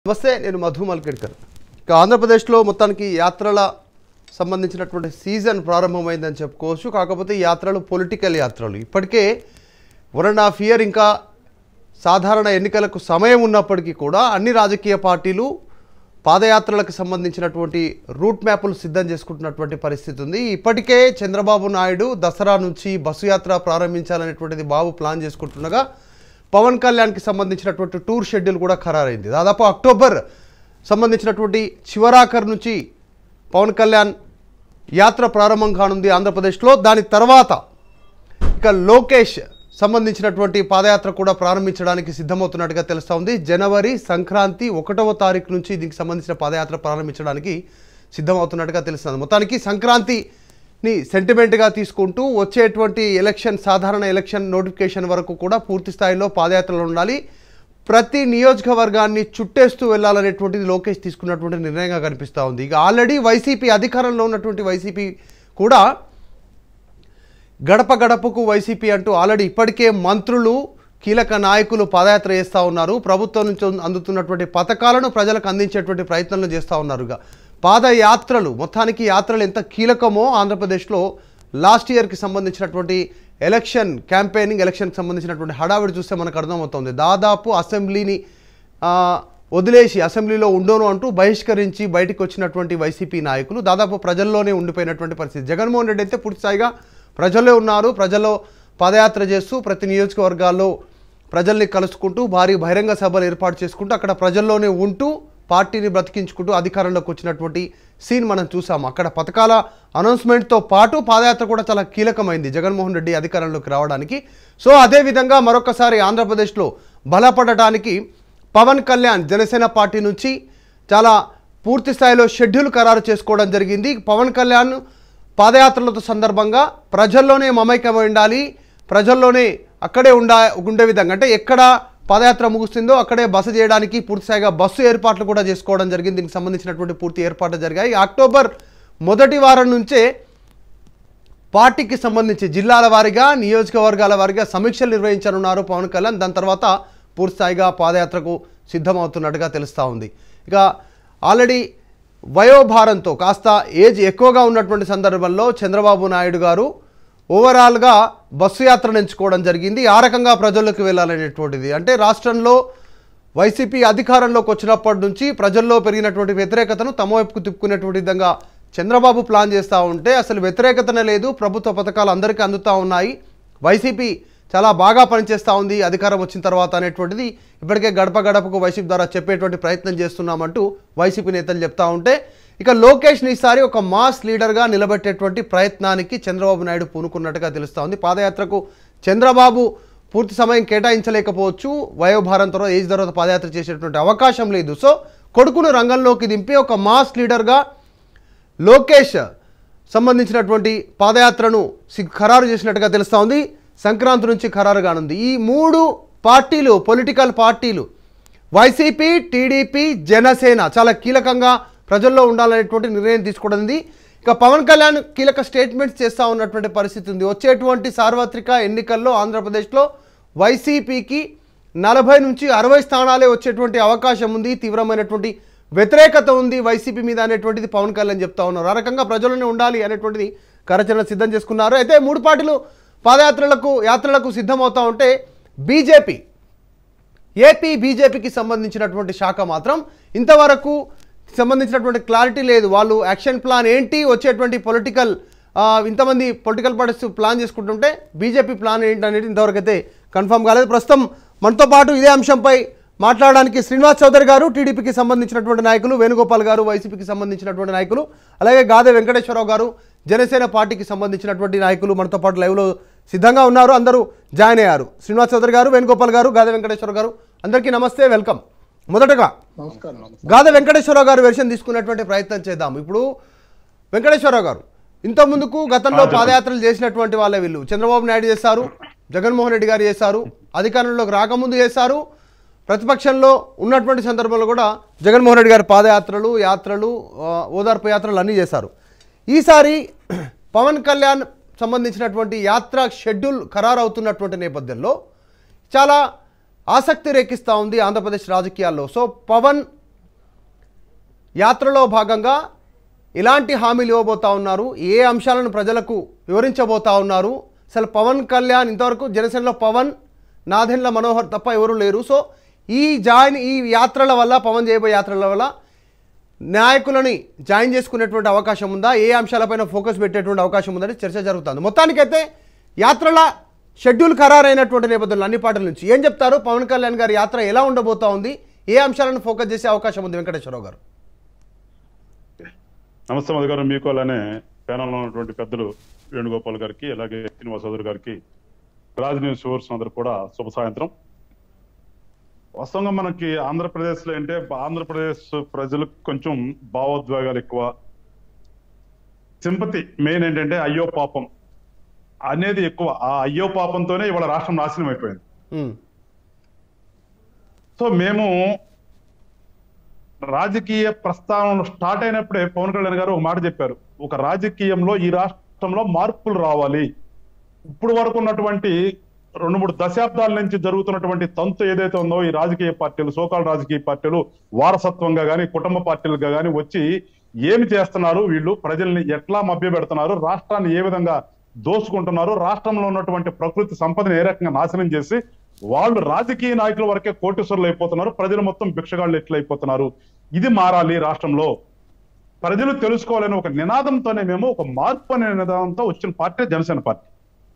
నమస్తే నేను మధు మల్కేడ్కర్ ఇక ఆంధ్రప్రదేశ్లో మొత్తానికి యాత్రల సంబంధించినటువంటి సీజన్ ప్రారంభమైందని చెప్పుకోవచ్చు కాకపోతే ఈ యాత్రలు పొలిటికల్ యాత్రలు ఇప్పటికే వన్ అండ్ హాఫ్ ఇయర్ ఇంకా సాధారణ ఎన్నికలకు సమయం ఉన్నప్పటికీ కూడా అన్ని రాజకీయ పార్టీలు పాదయాత్రలకు సంబంధించినటువంటి రూట్ మ్యాపులు సిద్ధం చేసుకుంటున్నటువంటి పరిస్థితి ఉంది ఇప్పటికే చంద్రబాబు నాయుడు దసరా నుంచి బస్సు యాత్ర ప్రారంభించాలనేటువంటిది బాబు ప్లాన్ చేసుకుంటుండగా పవన్ కళ్యాణ్కి సంబంధించినటువంటి టూర్ షెడ్యూల్ కూడా ఖరారైంది దాదాపు అక్టోబర్ సంబంధించినటువంటి చివరాఖరు నుంచి పవన్ కళ్యాణ్ యాత్ర ప్రారంభం కానుంది ఆంధ్రప్రదేశ్లో దాని తర్వాత ఇక లోకేష్ సంబంధించినటువంటి పాదయాత్ర కూడా ప్రారంభించడానికి సిద్ధమవుతున్నట్టుగా తెలుస్తూ ఉంది జనవరి సంక్రాంతి ఒకటవ తారీఖు నుంచి దీనికి సంబంధించిన పాదయాత్ర ప్రారంభించడానికి సిద్ధమవుతున్నట్టుగా తెలుస్తుంది మొత్తానికి సంక్రాంతిని సెంటిమెంట్గా తీసుకుంటూ వచ్చేటువంటి ఎలక్షన్ సాధారణ ఎలక్షన్ నోటిఫికేషన్ వరకు కూడా పూర్తి స్థాయిలో పాదయాత్రలు ఉండాలి ప్రతి నియోజకవర్గాన్ని చుట్టేస్తూ వెళ్ళాలనేటువంటిది లోకేష్ తీసుకున్నటువంటి నిర్ణయంగా కనిపిస్తూ ఉంది ఇక ఆల్రెడీ వైసీపీ అధికారంలో ఉన్నటువంటి వైసీపీ కూడా గడప గడపకు వైసీపీ అంటూ ఆల్రెడీ ఇప్పటికే మంత్రులు కీలక నాయకులు పాదయాత్ర చేస్తూ ఉన్నారు ప్రభుత్వం నుంచి అందుతున్నటువంటి పథకాలను ప్రజలకు అందించేటువంటి ప్రయత్నాలు చేస్తూ ఉన్నారు ఇక పాదయాత్రలు మొత్తానికి యాత్రలు ఎంత కీలకమో ఆంధ్రప్రదేశ్లో లాస్ట్ ఇయర్కి సంబంధించినటువంటి ఎలక్షన్ క్యాంపెయినింగ్ ఎలక్షన్కి సంబంధించినటువంటి హడావిడి చూస్తే మనకు అర్థమవుతుంది దాదాపు అసెంబ్లీని ఆ, వదిలేసి అసెంబ్లీలో ఉండను అంటూ బహిష్కరించి బయటకు వచ్చినటువంటి వైసీపీ నాయకులు దాదాపు ప్రజల్లోనే ఉండిపోయినటువంటి పరిస్థితి జగన్మోహన్ రెడ్డి అయితే పూర్తిస్థాయిగా ప్రజల్లో ఉన్నారు ప్రజల్లో పాదయాత్ర చేస్తూ ప్రతి నియోజకవర్గాల్లో ప్రజల్ని కలుసుకుంటూ భారీ బహిరంగ సభలు ఏర్పాటు చేసుకుంటూ అక్కడ ప్రజల్లోనే ఉంటూ పార్టీని బ్రతికించుకుంటూ అధికారంలోకి వచ్చినటువంటి సీన్ మనం చూసాం అక్కడ పథకాల అనౌన్స్మెంట్తో పాటు పాదయాత్ర కూడా చాలా కీలకమైంది జగన్మోహన్ రెడ్డి అధికారంలోకి రావడానికి సో అదేవిధంగా మరొకసారి ఆంధ్రప్రదేశ్లో బలపడటానికి పవన్ కళ్యాణ్ జనసేన పార్టీ నుంచి చాలా పూర్తి స్థాయిలో షెడ్యూల్ ఖరారు చేసుకోవడం జరిగింది పవన్ కళ్యాణ్ పాదయాత్రలతో సందర్భంగా ప్రజల్లోనే మమైకమై ఉండాలి ప్రజల్లోనే అక్కడే ఉండా ఉండే విధంగా అంటే ఎక్కడ పాదయాత్ర ముగుస్తుందో అక్కడే బస చేయడానికి పూర్తిస్థాయిగా బస్సు ఏర్పాట్లు కూడా చేసుకోవడం జరిగింది దీనికి సంబంధించినటువంటి పూర్తి ఏర్పాట్లు జరిగాయి అక్టోబర్ మొదటి వారం నుంచే పార్టీకి సంబంధించి జిల్లాల వారీగా నియోజకవర్గాల వారీగా సమీక్షలు నిర్వహించనున్నారు పవన్ కళ్యాణ్ దాని తర్వాత పూర్తిస్థాయిగా పాదయాత్రకు సిద్ధమవుతున్నట్టుగా తెలుస్తూ ఉంది ఇక ఆల్రెడీ వయోభారంతో కాస్త ఏజ్ ఎక్కువగా ఉన్నటువంటి సందర్భంలో చంద్రబాబు నాయుడు గారు ఓవరాల్గా బస్సు యాత్రను ఎంచుకోవడం జరిగింది ఆ రకంగా ప్రజల్లోకి వెళ్ళాలనేటువంటిది అంటే రాష్ట్రంలో వైసీపీ అధికారంలోకి వచ్చినప్పటి నుంచి ప్రజల్లో పెరిగినటువంటి వ్యతిరేకతను తమ వైపుకు తిప్పుకునేటువంటి విధంగా చంద్రబాబు ప్లాన్ చేస్తూ ఉంటే అసలు వ్యతిరేకతనే లేదు ప్రభుత్వ పథకాలు అందరికీ అందుతూ ఉన్నాయి వైసీపీ చాలా బాగా పనిచేస్తూ ఉంది అధికారం వచ్చిన తర్వాత అనేటువంటిది ఇప్పటికే గడప గడపకు వైసీపీ ద్వారా చెప్పేటువంటి ప్రయత్నం చేస్తున్నామంటూ వైసీపీ నేతలు చెప్తా ఉంటే ఇక లోకేష్ని ఈసారి ఒక మాస్ లీడర్గా నిలబెట్టేటువంటి ప్రయత్నానికి చంద్రబాబు నాయుడు పూనుకున్నట్టుగా తెలుస్తూ ఉంది పాదయాత్రకు చంద్రబాబు పూర్తి సమయం కేటాయించలేకపోవచ్చు వయోభారం తర్వాత ఏజ్ తర్వాత పాదయాత్ర చేసేటువంటి అవకాశం లేదు సో కొడుకును రంగంలోకి దింపి ఒక మాస్ లీడర్గా లోకేష్ సంబంధించినటువంటి పాదయాత్రను సి- ఖరారు చేసినట్టుగా తెలుస్తూ ఉంది సంక్రాంతి నుంచి ఖరారు కానుంది ఈ మూడు పార్టీలు పొలిటికల్ పార్టీలు వైసీపీ టీడీపీ జనసేన చాలా కీలకంగా ప్రజల్లో ఉండాలనేటువంటి నిర్ణయం తీసుకోవడంది ఇక పవన్ కళ్యాణ్ కీలక స్టేట్మెంట్స్ చేస్తూ ఉన్నటువంటి పరిస్థితి ఉంది వచ్చేటువంటి సార్వత్రిక ఎన్నికల్లో ఆంధ్రప్రదేశ్లో వైసీపీకి నలభై నుంచి అరవై స్థానాలే వచ్చేటువంటి అవకాశం ఉంది తీవ్రమైనటువంటి వ్యతిరేకత ఉంది వైసీపీ మీద అనేటువంటిది పవన్ కళ్యాణ్ చెప్తా ఉన్నారు ఆ రకంగా ప్రజల్లోనే ఉండాలి అనేటువంటిది కార్యాచరణ సిద్ధం చేసుకున్నారు అయితే మూడు పార్టీలు పాదయాత్రలకు యాత్రలకు సిద్ధమవుతా ఉంటే బీజేపీ ఏపీ బీజేపీకి సంబంధించినటువంటి శాఖ మాత్రం ఇంతవరకు సంబంధించినటువంటి క్లారిటీ లేదు వాళ్ళు యాక్షన్ ప్లాన్ ఏంటి వచ్చేటువంటి పొలిటికల్ ఇంతమంది పొలిటికల్ పార్టీస్ ప్లాన్ చేసుకుంటుంటే బీజేపీ ప్లాన్ ఏంటి అనేది ఇంతవరకు అయితే కన్ఫర్మ్ కాలేదు ప్రస్తుతం మనతో పాటు ఇదే అంశంపై మాట్లాడడానికి శ్రీనివాస్ చౌదరి గారు టీడీపీకి సంబంధించినటువంటి నాయకులు వేణుగోపాల్ గారు వైసీపీకి సంబంధించినటువంటి నాయకులు అలాగే గాదే వెంకటేశ్వరరావు గారు జనసేన పార్టీకి సంబంధించినటువంటి నాయకులు మనతో పాటు లైవ్లో సిద్ధంగా ఉన్నారు అందరూ జాయిన్ అయ్యారు శ్రీనివాస్ చౌదరి గారు వేణుగోపాల్ గారు గాదే వెంకటేశ్వర గారు అందరికీ నమస్తే వెల్కమ్ మొదటగా నమస్కారం గాద వెంకటేశ్వరరావు గారు వెర్షన్ తీసుకునేటువంటి ప్రయత్నం చేద్దాం ఇప్పుడు వెంకటేశ్వరరావు గారు ఇంత ముందుకు గతంలో పాదయాత్రలు చేసినటువంటి వాళ్ళే వీళ్ళు చంద్రబాబు నాయుడు చేశారు జగన్మోహన్ రెడ్డి గారు చేశారు అధికారంలోకి రాకముందు చేశారు ప్రతిపక్షంలో ఉన్నటువంటి సందర్భంలో కూడా జగన్మోహన్ రెడ్డి గారి పాదయాత్రలు యాత్రలు ఆ, ఓదార్పు యాత్రలు అన్నీ చేశారు ఈసారి పవన్ కళ్యాణ్ సంబంధించినటువంటి యాత్ర షెడ్యూల్ ఖరారు అవుతున్నటువంటి నేపథ్యంలో చాలా ఆసక్తి రేకిస్తూ ఉంది ఆంధ్రప్రదేశ్ రాజకీయాల్లో సో పవన్ యాత్రలో భాగంగా ఎలాంటి హామీలు ఇవ్వబోతా ఉన్నారు ఏ అంశాలను ప్రజలకు వివరించబోతా ఉన్నారు అసలు పవన్ కళ్యాణ్ ఇంతవరకు జనసేనలో పవన్ నాదెండ్ల మనోహర్ తప్ప ఎవరు లేరు సో ఈ జాయిన్ ఈ యాత్రల వల్ల పవన్ చేయబోయే యాత్రల వల్ల నాయకులని జాయిన్ చేసుకునేటువంటి అవకాశం ఉందా ఏ అంశాలపైన ఫోకస్ పెట్టేటువంటి అవకాశం ఉందని చర్చ జరుగుతుంది మొత్తానికైతే యాత్రల షెడ్యూల్ ఖరారైనటువంటి నేపథ్యంలో అన్ని పార్టీల నుంచి ఏం చెప్తారు పవన్ కళ్యాణ్ గారి యాత్ర ఎలా ఉండబోతా ఉంది ఏ అంశాలను ఫోకస్ చేసే అవకాశం ఉంది వెంకటేశ్వరరావు గారు నమస్తే మధు గారు మీకు అలానే ప్యానల్లో ఉన్నటువంటి పెద్దలు వేణుగోపాల్ గారికి అలాగే శ్రీనివాస్ చౌదరి గారికి రాజ్ న్యూస్ వ్యూవర్స్ అందరూ కూడా శుభ సాయంత్రం వాస్తవంగా మనకి ఆంధ్రప్రదేశ్ లో అంటే ఆంధ్రప్రదేశ్ ప్రజలకు కొంచెం భావోద్వేగాలు ఎక్కువ సింపతి మెయిన్ ఏంటంటే అయ్యో పాపం అనేది ఎక్కువ ఆ అయ్యో పాపంతోనే ఇవాళ రాష్ట్రం నాశనం అయిపోయింది ఉమ్, సో మేము రాజకీయ ప్రస్థానం స్టార్ట్ అయినప్పుడే పవన్ కళ్యాణ్ గారు ఒక మాట చెప్పారు ఒక రాజకీయంలో ఈ రాష్ట్రంలో మార్పులు రావాలి ఇప్పుడు వరకు ఉన్నటువంటి రెండు మూడు దశాబ్దాల నుంచి జరుగుతున్నటువంటి తంతు ఏదైతే ఉందో ఈ రాజకీయ పార్టీలు సోకాల రాజకీయ పార్టీలు వారసత్వంగా గాని కుటుంబ పార్టీలుగా గాని వచ్చి ఏమి చేస్తున్నారు వీళ్ళు ప్రజల్ని ఎట్లా మభ్య పెడుతున్నారు రాష్ట్రాన్ని ఏ విధంగా దోసుకుంటున్నారు రాష్ట్రంలో ఉన్నటువంటి ప్రకృతి సంపదను ఏ రకంగా నాశనం చేసి వాళ్ళు రాజకీయ నాయకుల వరకే కోటేశ్వరులు అయిపోతున్నారు ప్రజలు మొత్తం భిక్షగాళ్ళు ఎట్లా అయిపోతున్నారు ఇది మారాలి రాష్ట్రంలో ప్రజలు తెలుసుకోవాలని ఒక నినాదంతోనే మేము ఒక మార్పు అనే నినాదంతో వచ్చిన పార్టీ జనసేన పార్టీ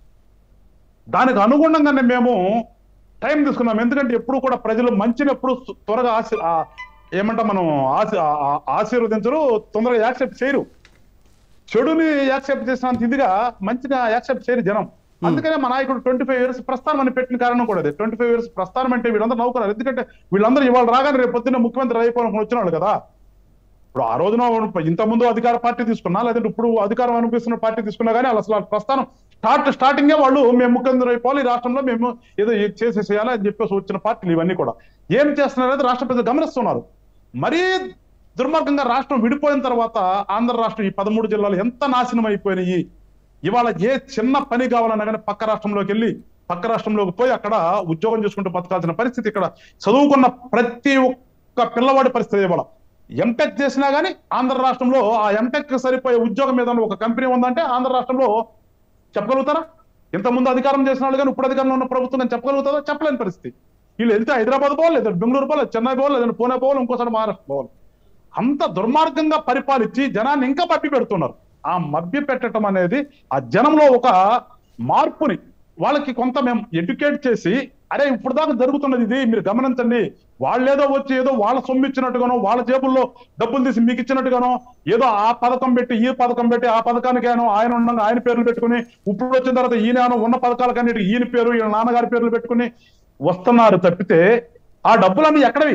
దానికి అనుగుణంగానే మేము టైం తీసుకున్నాం ఎందుకంటే ఎప్పుడు కూడా ప్రజలు మంచిని ఎప్పుడు త్వరగా ఆశ ఆ, ఏమంటాం మనం ఆశ ఆ- ఆ- ఆశీర్వదించరు తొందరగా యాక్సెప్ట్ చేయరు చెడుని యాక్సెప్ట్ చేసినంత ఇదిగా మంచిగా యాక్సెప్ట్ చేయరు జనం అందుకనే మా నాయకుడు ట్వంటీ ఫైవ్ ఇయర్స్ ప్రస్థానం అని పెట్టిన కారణం కూడా అదే ట్వంటీ ఫైవ్ ఇయర్స్ ప్రస్థానం అంటే వీళ్ళందరూ నౌకరారు ఎందుకంటే వీళ్ళందరూ ఇవాళ రాగానే రేపు పొద్దున్న ముఖ్యమంత్రి అయిపోవాలని వచ్చిన వాళ్ళు కదా ఇప్పుడు ఆ రోజున ఇంత ముందు అధికార పార్టీ తీసుకున్నా లేదంటే ఇప్పుడు అధికారం అనిపిస్తున్న పార్టీ తీసుకున్నా కానీ వాళ్ళు అసలు ఆ ప్రస్థానం స్టార్ట్ స్టార్టింగే వాళ్ళు మేము ముఖ్యమంత్రి అయిపోవాలి ఈ రాష్ట్రంలో మేము ఏదో ఇది చేసేసేయాలి అని చెప్పేసి వచ్చిన పార్టీలు ఇవన్నీ కూడా ఏం చేస్తున్నారు అనేది రాష్ట్ర ప్రజలు గమనిస్తున్నారు మరీ దుర్మార్గంగా రాష్ట్రం విడిపోయిన తర్వాత ఆంధ్ర రాష్ట్రం ఈ పదమూడు జిల్లాలు ఎంత నాశనం అయిపోయినాయి ఇవాళ ఏ చిన్న పని కావాలన్నా కానీ పక్క రాష్ట్రంలోకి వెళ్ళి పక్క రాష్ట్రంలోకి పోయి అక్కడ ఉద్యోగం చేసుకుంటూ బతకాల్సిన పరిస్థితి ఇక్కడ చదువుకున్న ప్రతి ఒక్క పిల్లవాడి పరిస్థితి ఇవాళ ఎంటెక్ చేసినా గానీ ఆంధ్ర రాష్ట్రంలో ఆ ఎంటెక్ సరిపోయే ఉద్యోగం మీద ఒక కంపెనీ ఉందంటే ఆంధ్ర రాష్ట్రంలో చెప్పగలుగుతారా ఇంత ముందు అధికారం చేసిన వాళ్ళు కానీ ఇప్పుడు అధికారంలో ఉన్న ప్రభుత్వం కానీ చెప్పగలుగుతారా చెప్పలేని పరిస్థితి వీళ్ళు వెళ్తే హైదరాబాద్ పోవాలి లేదా బెంగళూరు పోవాలి చెన్నై పోవాలి లేదా పూణే పోవాలి ఇంకోసారి మహారాష్ట్ర పోవాలి అంత దుర్మార్గంగా పరిపాలించి జనాన్ని ఇంకా మభ్య పెడుతున్నారు ఆ మభ్య పెట్టడం అనేది ఆ జనంలో ఒక మార్పుని వాళ్ళకి కొంత మేము ఎడ్యుకేట్ చేసి అరే ఇప్పుడు దాకా జరుగుతున్నది ఇది మీరు గమనించండి వాళ్ళేదో వచ్చి ఏదో వాళ్ళ సొమ్ము ఇచ్చినట్టుగానో వాళ్ళ జేబుల్లో డబ్బులు తీసి మీకు ఇచ్చినట్టుగానో ఏదో ఆ పథకం పెట్టి ఈ పథకం పెట్టి ఆ పథకానికేనో ఆయన ఉండగా ఆయన పేర్లు పెట్టుకుని ఇప్పుడు వచ్చిన తర్వాత ఈయన ఉన్న పథకాలకన్నిటికీ ఈయన పేరు ఈయన నాన్నగారి పేర్లు పెట్టుకుని వస్తున్నారు తప్పితే ఆ డబ్బులన్నీ ఎక్కడవి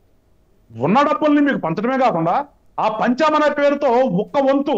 ఉన్న డబ్బుల్ని మీకు పంచడమే కాకుండా ఆ పంచామనే పేరుతో ఒక్క వంతు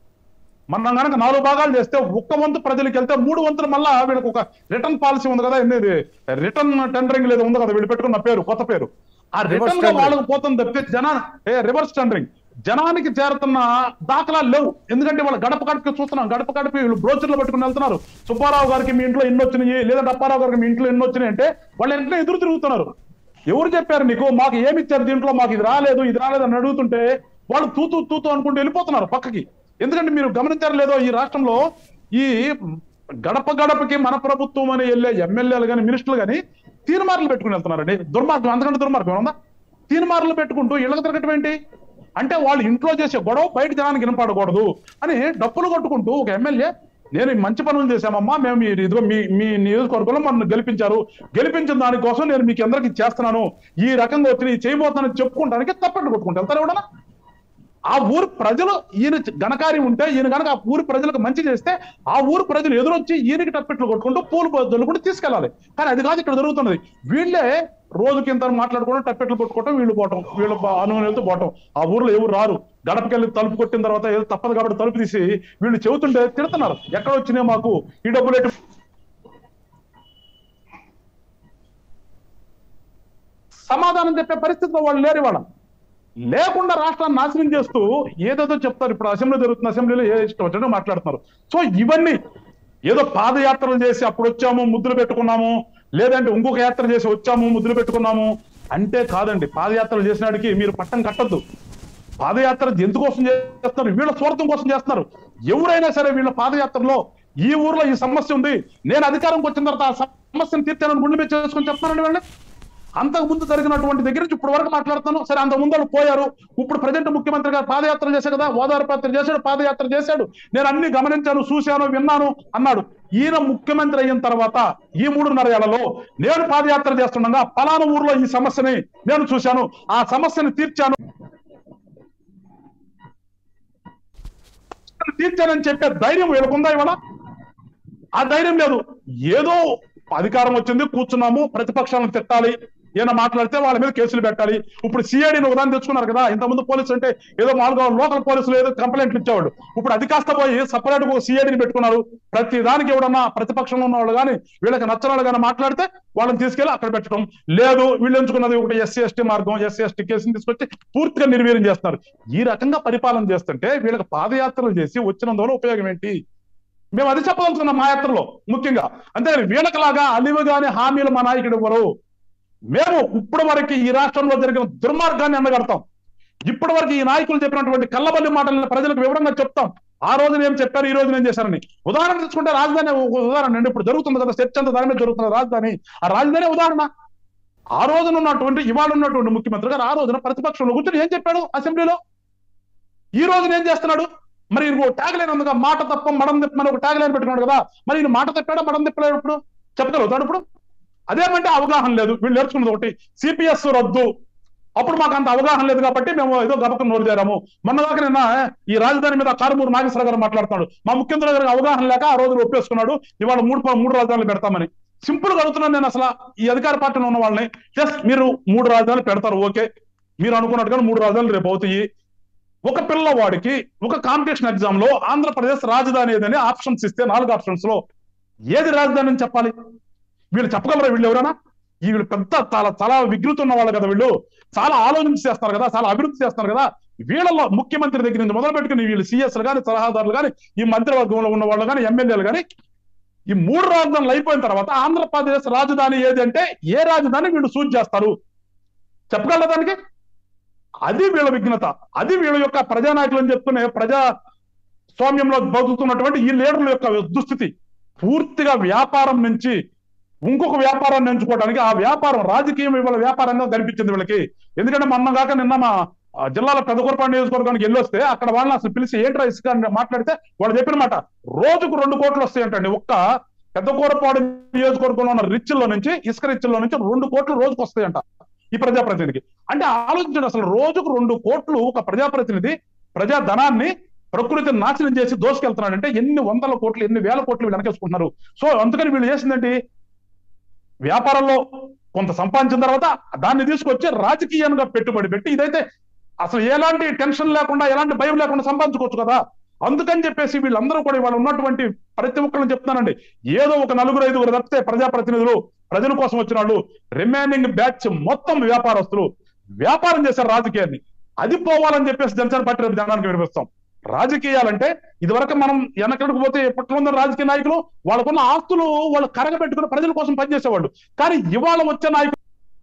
మనం కనుక నాలుగు భాగాలు చేస్తే ఒక్క వంతు ప్రజలకు వెళ్తే మూడు వంతులు మళ్ళా వీళ్ళకి ఒక రిటర్న్ పాలసీ ఉంది కదా ఏంది రిటర్న్ టెండరింగ్ లేదు ఉంది కదా వీళ్ళు పెట్టుకున్న పేరు కొత్త పేరు ఆ రిటర్న్ లో tendering. వాళ్ళకి పోతుంది తప్పితే జనా ఏ రివర్స్ టెండరింగ్ జనానికి చేరుతున్న దాఖలాలు లేవు ఎందుకంటే వాళ్ళ గడప గడపకి చూస్తున్నాం గడప గడప వీళ్ళు బ్రోచర్లు పట్టుకుని వెళ్తున్నారు సుబ్బారావు గారికి మీ ఇంట్లో ఎన్ని వచ్చినాయి లేదంటే అప్పారావు గారికి మీ ఇంట్లో ఎన్ని వచ్చినాయి అంటే వాళ్ళు వెంటనే ఎదురు తిరుగుతున్నారు ఎవరు చెప్పారు నీకు మాకు ఏమి ఇచ్చారు దీంట్లో మాకు ఇది రాలేదు ఇది రాలేదు అని అడుగుతుంటే వాళ్ళు తూతూ తూతూ అనుకుంటూ వెళ్ళిపోతున్నారు పక్కకి ఎందుకంటే మీరు గమనించారు లేదో ఈ రాష్ట్రంలో ఈ గడప గడపకి మన ప్రభుత్వం అని వెళ్ళే ఎమ్మెల్యేలు కానీ మినిస్టర్లు కానీ తీర్మార్లు పెట్టుకుని వెళ్తున్నారండి దుర్మార్గం అంతకంటే దుర్మార్గం ఉందా తీర్మార్లు పెట్టుకుంటూ ఇళ్ళకి తిరగటం ఏంటి అంటే వాళ్ళు ఇంట్లో చేసే గొడవ బయట జనానికి వినపడకూడదు అని డప్పులు కొట్టుకుంటూ ఒక ఎమ్మెల్యే నేను ఈ మంచి పనులు చేశామమ్మా మేము ఈ- ఇదిగో మీ మీ నియోజకవర్గంలో నన్ను గెలిపించారు గెలిపించిన దానికోసం నేను మీకు అందరికి చేస్తున్నాను ఈ రకంగా వచ్చి నేను చేయబోతున్నానని చెప్పుకుంటానికి తప్పట్లు కొట్టుకుంటా వెళ్తారు ఎవడన్నా ఆ ఊరు ప్రజలు ఈయన ఘనకార్యం ఉంటే ఈయన కనుక ఆ ఊరి ప్రజలకు మంచి చేస్తే ఆ ఊరు ప్రజలు ఎదురొచ్చి ఈయనకి టప్పెట్లు కొట్టుకుంటూ పూలు దొల్లుకుంటూ తీసుకెళ్ళాలి కానీ అది కాదు ఇక్కడ జరుగుతున్నది వీళ్ళే రోజుకి ఇంత మాట్లాడుకోవడం టప్పెట్లు కొట్టుకోవటం వీళ్ళు పోవటం వీళ్ళు అనుమతి వెళ్తూ పోవటం ఆ ఊర్లో ఎవరు రారు గడపకెళ్ళి తలుపు కొట్టిన తర్వాత ఏదో తప్పదు కాబట్టి తలుపు తీసి వీళ్ళు చెబుతుంటే తిడుతున్నారు ఎక్కడ వచ్చినాయి మాకు ఈ డబ్బులు ఎటు సమాధానం చెప్పే పరిస్థితిలో వాళ్ళు లేరు ఇవాళ లేకుండా రాష్ట్రాన్ని నాశనం చేస్తూ ఏదేదో చెప్తారు ఇప్పుడు అసెంబ్లీ జరుగుతున్న అసెంబ్లీలో ఏ ఇష్టం వచ్చినట్టు మాట్లాడుతున్నారు సో ఇవన్నీ ఏదో పాదయాత్రలు చేసి అప్పుడు వచ్చాము ముద్దులు పెట్టుకున్నాము లేదంటే ఇంకొక యాత్ర చేసి వచ్చాము ముద్దులు పెట్టుకున్నాము అంటే కాదండి పాదయాత్రలు చేసినాడికి మీరు పట్టం కట్టద్దు పాదయాత్ర ఎందుకోసం చేస్తున్నారు వీళ్ళ స్వార్థం కోసం చేస్తున్నారు ఎవరైనా సరే వీళ్ళ పాదయాత్రలో ఈ ఊర్లో ఈ సమస్య ఉంది నేను అధికారంకి వచ్చిన తర్వాత ఆ సమస్యను తీర్చానని గుండె మీద చేసుకొని చెప్తానండి వాళ్ళని అంతకు ముందు జరిగినటువంటి దగ్గర నుంచి ఇప్పుడు వరకు మాట్లాడుతాను సరే అంతకు ముందు వాళ్ళు పోయారు ఇప్పుడు ప్రజెంట్ ముఖ్యమంత్రి గారు పాదయాత్ర చేశాడు కదా ఓదారు పాత్ర చేశాడు పాదయాత్ర చేశాడు నేను అన్ని గమనించాను చూశాను విన్నాను అన్నాడు ఈయన ముఖ్యమంత్రి అయిన తర్వాత ఈ మూడున్నర ఏళ్లలో నేను పాదయాత్ర చేస్తుండగా పలానా ఊర్లో ఈ సమస్యని నేను చూశాను ఆ సమస్యని తీర్చాను తీర్చానని చెప్పే ధైర్యం వీళ్ళకుందా ఇవాళ ఆ ధైర్యం లేదు ఏదో అధికారం వచ్చింది కూర్చున్నాము ప్రతిపక్షాలను తిట్టాలి ఏమైనా మాట్లాడితే వాళ్ళ మీద కేసులు పెట్టాలి ఇప్పుడు సిఐడిని ఉదాహరణ తెచ్చుకున్నారు కదా ఇంతకుముందు పోలీసులు అంటే ఏదో మామూలుగా లోకల్ పోలీసులు ఏదో కంప్లైంట్లు ఇచ్చేవాడు ఇప్పుడు అది కాస్త పోయి సపరేట్ గా సిఐడిని పెట్టుకున్నారు ప్రతి దానికి ఎవడన్నా ప్రతిపక్షంలో ఉన్న వాళ్ళు కానీ వీళ్ళకి నచ్చిన వాళ్ళు కానీ మాట్లాడితే వాళ్ళని తీసుకెళ్లి అక్కడ పెట్టడం లేదు వీళ్ళు ఎంచుకున్నది ఒకటి ఎస్సీ ఎస్టీ మార్గం ఎస్సీ ఎస్టీ కేసుని తీసుకొచ్చి పూర్తిగా నిర్వీర్యం చేస్తున్నారు ఈ రకంగా పరిపాలన చేస్తుంటే వీళ్ళకి పాదయాత్రలు చేసి వచ్చినందువల్ల ఉపయోగం ఏంటి మేము అది చెప్పదలుచుకున్నాం మా యాత్రలో ముఖ్యంగా అంతేగాని వీళ్ళకలాగా అలివి గాని హామీలు మా నాయకుడు ఇవ్వరు మేము ఇప్పటి వరకు ఈ రాష్ట్రంలో జరిగిన దుర్మార్గాన్ని ఎండగడతాం ఇప్పటి వరకు ఈ నాయకులు చెప్పినటువంటి కల్లబల్లి మాటలను ప్రజలకు వివరంగా చెప్తాం ఆ రోజు నేను చెప్పారు ఈ రోజు నేను చేశానని ఉదాహరణ తీసుకుంటే రాజధాని ఒక ఉదాహరణ అండి ఇప్పుడు జరుగుతుంది కదా చర్చ అంతా దాని మీద జరుగుతుంది రాజధాని ఆ రాజధాని ఉదాహరణ ఆ రోజున ఉన్నటువంటి ఇవాళ ఉన్నటువంటి ముఖ్యమంత్రి గారు ఆ రోజున ప్రతిపక్షంలో కూర్చొని ఏం చెప్పాడు అసెంబ్లీలో ఈ రోజున ఏం చేస్తున్నాడు మరి ఇంకో ట్యాగ్ లైన్ ఉందిగా మాట తప్ప మడం తిప్పమని ఒక ట్యాగ్ లైన్ పెట్టుకున్నాడు కదా మరి ఈయన మాట తప్పాడా మడం తిప్పలేడు ఇప్పుడు చెప్పగలుగుతాడు ఇప్పుడు అదేమంటే అవగాహన లేదు వీళ్ళు నేర్చుకున్నది ఒకటి సిపిఎస్ రద్దు అప్పుడు మాకు అంత అవగాహన లేదు కాబట్టి మేము ఏదో గబకం నోరు చేరాము మొన్న దాకా నిన్న ఈ రాజధాని మీద కారుమూరు నాగేశ్వర గారు మాట్లాడుతున్నాడు మా ముఖ్యమంత్రి గారికి అవగాహన లేక ఆ రోజు ఒప్పేసుకున్నాడు ఇవాళ మూడు ప- మూడు రాజధానులు పెడతామని సింపుల్ గా అడుగుతున్నాను నేను అసలు ఈ అధికార పార్టీలో ఉన్న వాళ్ళని జస్ట్ మీరు మూడు రాజధానులు పెడతారు ఓకే మీరు అనుకున్నట్టుగా మూడు రాజధానులు రేపు అవుతాయి ఒక పిల్లవాడికి ఒక కాంపిటీషన్ ఎగ్జామ్ లో ఆంధ్రప్రదేశ్ రాజధాని ఏదని ఆప్షన్స్ ఇస్తే నాలుగు ఆప్షన్స్ లో ఏది రాజధాని అని చెప్పాలి వీళ్ళు చెప్పగలరా వీళ్ళు ఎవరైనా ఈ వీళ్ళు పెద్ద చాలా చాలా వికృతి ఉన్న వాళ్ళు కదా వీళ్ళు చాలా ఆలోచించి చేస్తారు కదా చాలా అభివృద్ధి చేస్తారు కదా వీళ్ళలో ముఖ్యమంత్రి దగ్గర నుంచి మొదలు పెట్టుకుని వీళ్ళు సీఎస్లు కానీ సలహాదారులు కానీ ఈ మంత్రివర్గంలో ఉన్న వాళ్ళు కానీ ఎమ్మెల్యేలు కానీ ఈ మూడు రాజధానులు అయిపోయిన తర్వాత ఆంధ్రప్రదేశ్ రాజధాని ఏది అంటే ఏ రాజధాని వీళ్ళు సూచన చేస్తారు చెప్పగలరా దానికి అది వీళ్ళ విఘ్నత అది వీళ్ళ యొక్క ప్రజానాయకులు అని చెప్పుకునే ప్రజా స్వామ్యంలో బతుకుతున్నటువంటి ఈ లీడర్ల యొక్క దుస్థితి పూర్తిగా వ్యాపారం నుంచి ఇంకొక వ్యాపారాన్ని ఎంచుకోవడానికి ఆ వ్యాపారం రాజకీయం ఇవాళ వ్యాపారంగా కనిపించింది వీళ్ళకి ఎందుకంటే మొన్న కాక నిన్న మా ఆ, జిల్లాలో పెదకూరపాడు నియోజకవర్గానికి వెళ్ళొస్తే అక్కడ వాళ్ళని అసలు పిలిచి ఏంట్రా ఇసుక అని మాట్లాడితే వాళ్ళు చెప్పిన మాట రోజుకు రెండు కోట్లు వస్తాయంటండి ఒక్క పెద్దకూరపాడు నియోజకవర్గంలో ఉన్న రిచ్ల్లో నుంచి ఇసుక రిచ్ల్లో నుంచి రెండు కోట్లు రోజుకు వస్తాయంట ఈ ప్రజాప్రతినిధికి అంటే ఆలోచించండి అసలు రోజుకు రెండు కోట్లు ఒక ప్రజాప్రతినిధి ప్రజా ధనాన్ని ప్రకృతిని నాశనం చేసి దోసుకెళ్తున్నాడంటే ఎన్ని వందల కోట్లు ఎన్ని వేల కోట్లు వీళ్ళు వెనకేసుకుంటున్నారు సో అందుకని వీళ్ళు చేసిందంటే వ్యాపారంలో కొంత సంపాదించిన తర్వాత దాన్ని తీసుకొచ్చి రాజకీయంగా పెట్టుబడి పెట్టి ఇదైతే అసలు ఎలాంటి టెన్షన్ లేకుండా ఎలాంటి భయం లేకుండా సంపాదించుకోవచ్చు కదా అందుకని చెప్పేసి వీళ్ళందరూ కూడా ఇవాళ ఉన్నటువంటి ప్రతి ఒక్కరిని చెప్తానండి ఏదో ఒక నలుగురు ఐదుగురు తప్పితే ప్రజాప్రతినిధులు ప్రజల కోసం వచ్చిన వాళ్ళు రిమైనింగ్ బ్యాచ్ మొత్తం వ్యాపారస్తులు వ్యాపారం చేశారు రాజకీయాన్ని అది పోవాలని చెప్పేసి జనసేన పార్టీ రేపు జనానికి వినిపిస్తాం రాజకీయాలంటే ఇదివరకు మనం వెనకడికి పోతే ఎప్పట్లో ఉన్న రాజకీయ నాయకులు వాళ్ళకున్న ఆస్తులు వాళ్ళు కరగబెట్టుకుని ప్రజల కోసం పనిచేసేవాళ్ళు కానీ ఇవాళ వచ్చే నాయకులు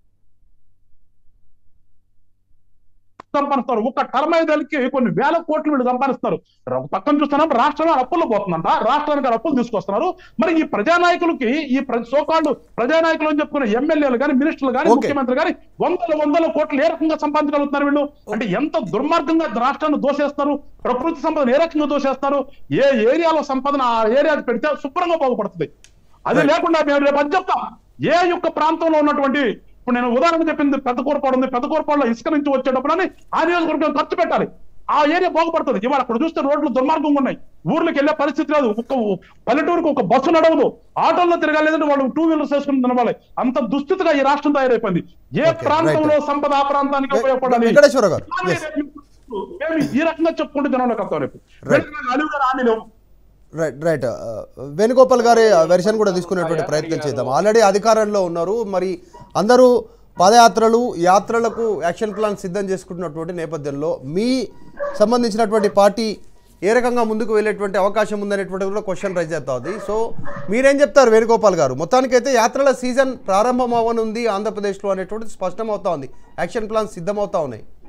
సంపాదిస్తారు ఒక టర్మ్ ఐదేళ్ళకి కొన్ని వేల కోట్లు వీళ్ళు సంపాదిస్తారు ఒక పక్కన చూస్తున్నాం రాష్ట్రంలో అప్పులు పోతుందంట రాష్ట్రానికి అప్పులు తీసుకొస్తున్నారు మరి ఈ ప్రజానాయకులకి ఈ సోకాళ్ళు ప్రజానాయకులు అని చెప్పుకున్న ఎమ్మెల్యేలు కానీ మినిస్టర్లు కానీ Okay. ముఖ్యమంత్రి కానీ వందల వందల కోట్లు ఏ రకంగా సంపాదించగలుగుతున్నారు వీళ్ళు అంటే ఎంత దుర్మార్గంగా రాష్ట్రాన్ని దోసేస్తారు ప్రకృతి సంపదను ఏ రకంగా దోసేస్తారు ఏ ఏరియాలో సంపదన ఆ ఏరియాకి పెడితే శుభ్రంగా బాగుపడుతుంది అది Right. లేకుండా మేము రేపు అది చెప్తాం ఏ యొక్క ప్రాంతంలో ఉన్నటువంటి ఇప్పుడు నేను ఉదాహరణ చెప్పింది పెద్ద కూరపాడు ఉంది పెద్ద కూరపాడులో ఇసుక నుంచి వచ్చేటప్పుడు అని ఆ నియోజకవర్గం ఖర్చు పెట్టాలి ఆ ఏరియా బాగుపడుతుంది ఇవాళ అక్కడ చూస్తే రోడ్లు దుర్మార్గంగా ఉన్నాయి ఊర్లోకి వెళ్ళే పరిస్థితి లేదు ఒక పల్లెటూరుకు ఒక బస్సు నడవదు ఆటోల్లో తిరగాలేదంటే వాళ్ళు టూ వీలర్స్ వేసుకుని తినవాలి అంత దుస్థితిగా ఈ రాష్ట్రం తయారైపోయింది ఏ Okay, ప్రాంతంలో సంపద ఆ ప్రాంతానికి ఉపయోగపడాలి వెంకటేశ్వర గారు కానీ yes. మేము ఈ రకంగా చెప్పుకుంటే జనంలోకి వస్తాం రేపు Right. అలివి గారు హామీ లేవు రైట్ రైట్ వేణుగోపాల్ గారి వెర్షన్ కూడా తీసుకునేటువంటి ప్రయత్నం చేద్దాం ఆల్రెడీ అధికారంలో ఉన్నారు మరి అందరూ పాదయాత్రలు యాత్రలకు యాక్షన్ ప్లాన్ సిద్ధం చేసుకుంటున్నటువంటి నేపథ్యంలో మీ సంబంధించినటువంటి పార్టీ ఏ రకంగా ముందుకు వెళ్ళేటువంటి అవకాశం ఉందనేటువంటి కూడా క్వశ్చన్ రైజ్ అవుతా ఉంది సో మీరేం చెప్తారు వేణుగోపాల్ గారు మొత్తానికైతే యాత్రల సీజన్ ప్రారంభం అవ్వనుంది ఆంధ్రప్రదేశ్లో అనేటువంటిది స్పష్టం అవుతా ఉంది యాక్షన్ ప్లాన్ సిద్ధమవుతా ఉన్నాయి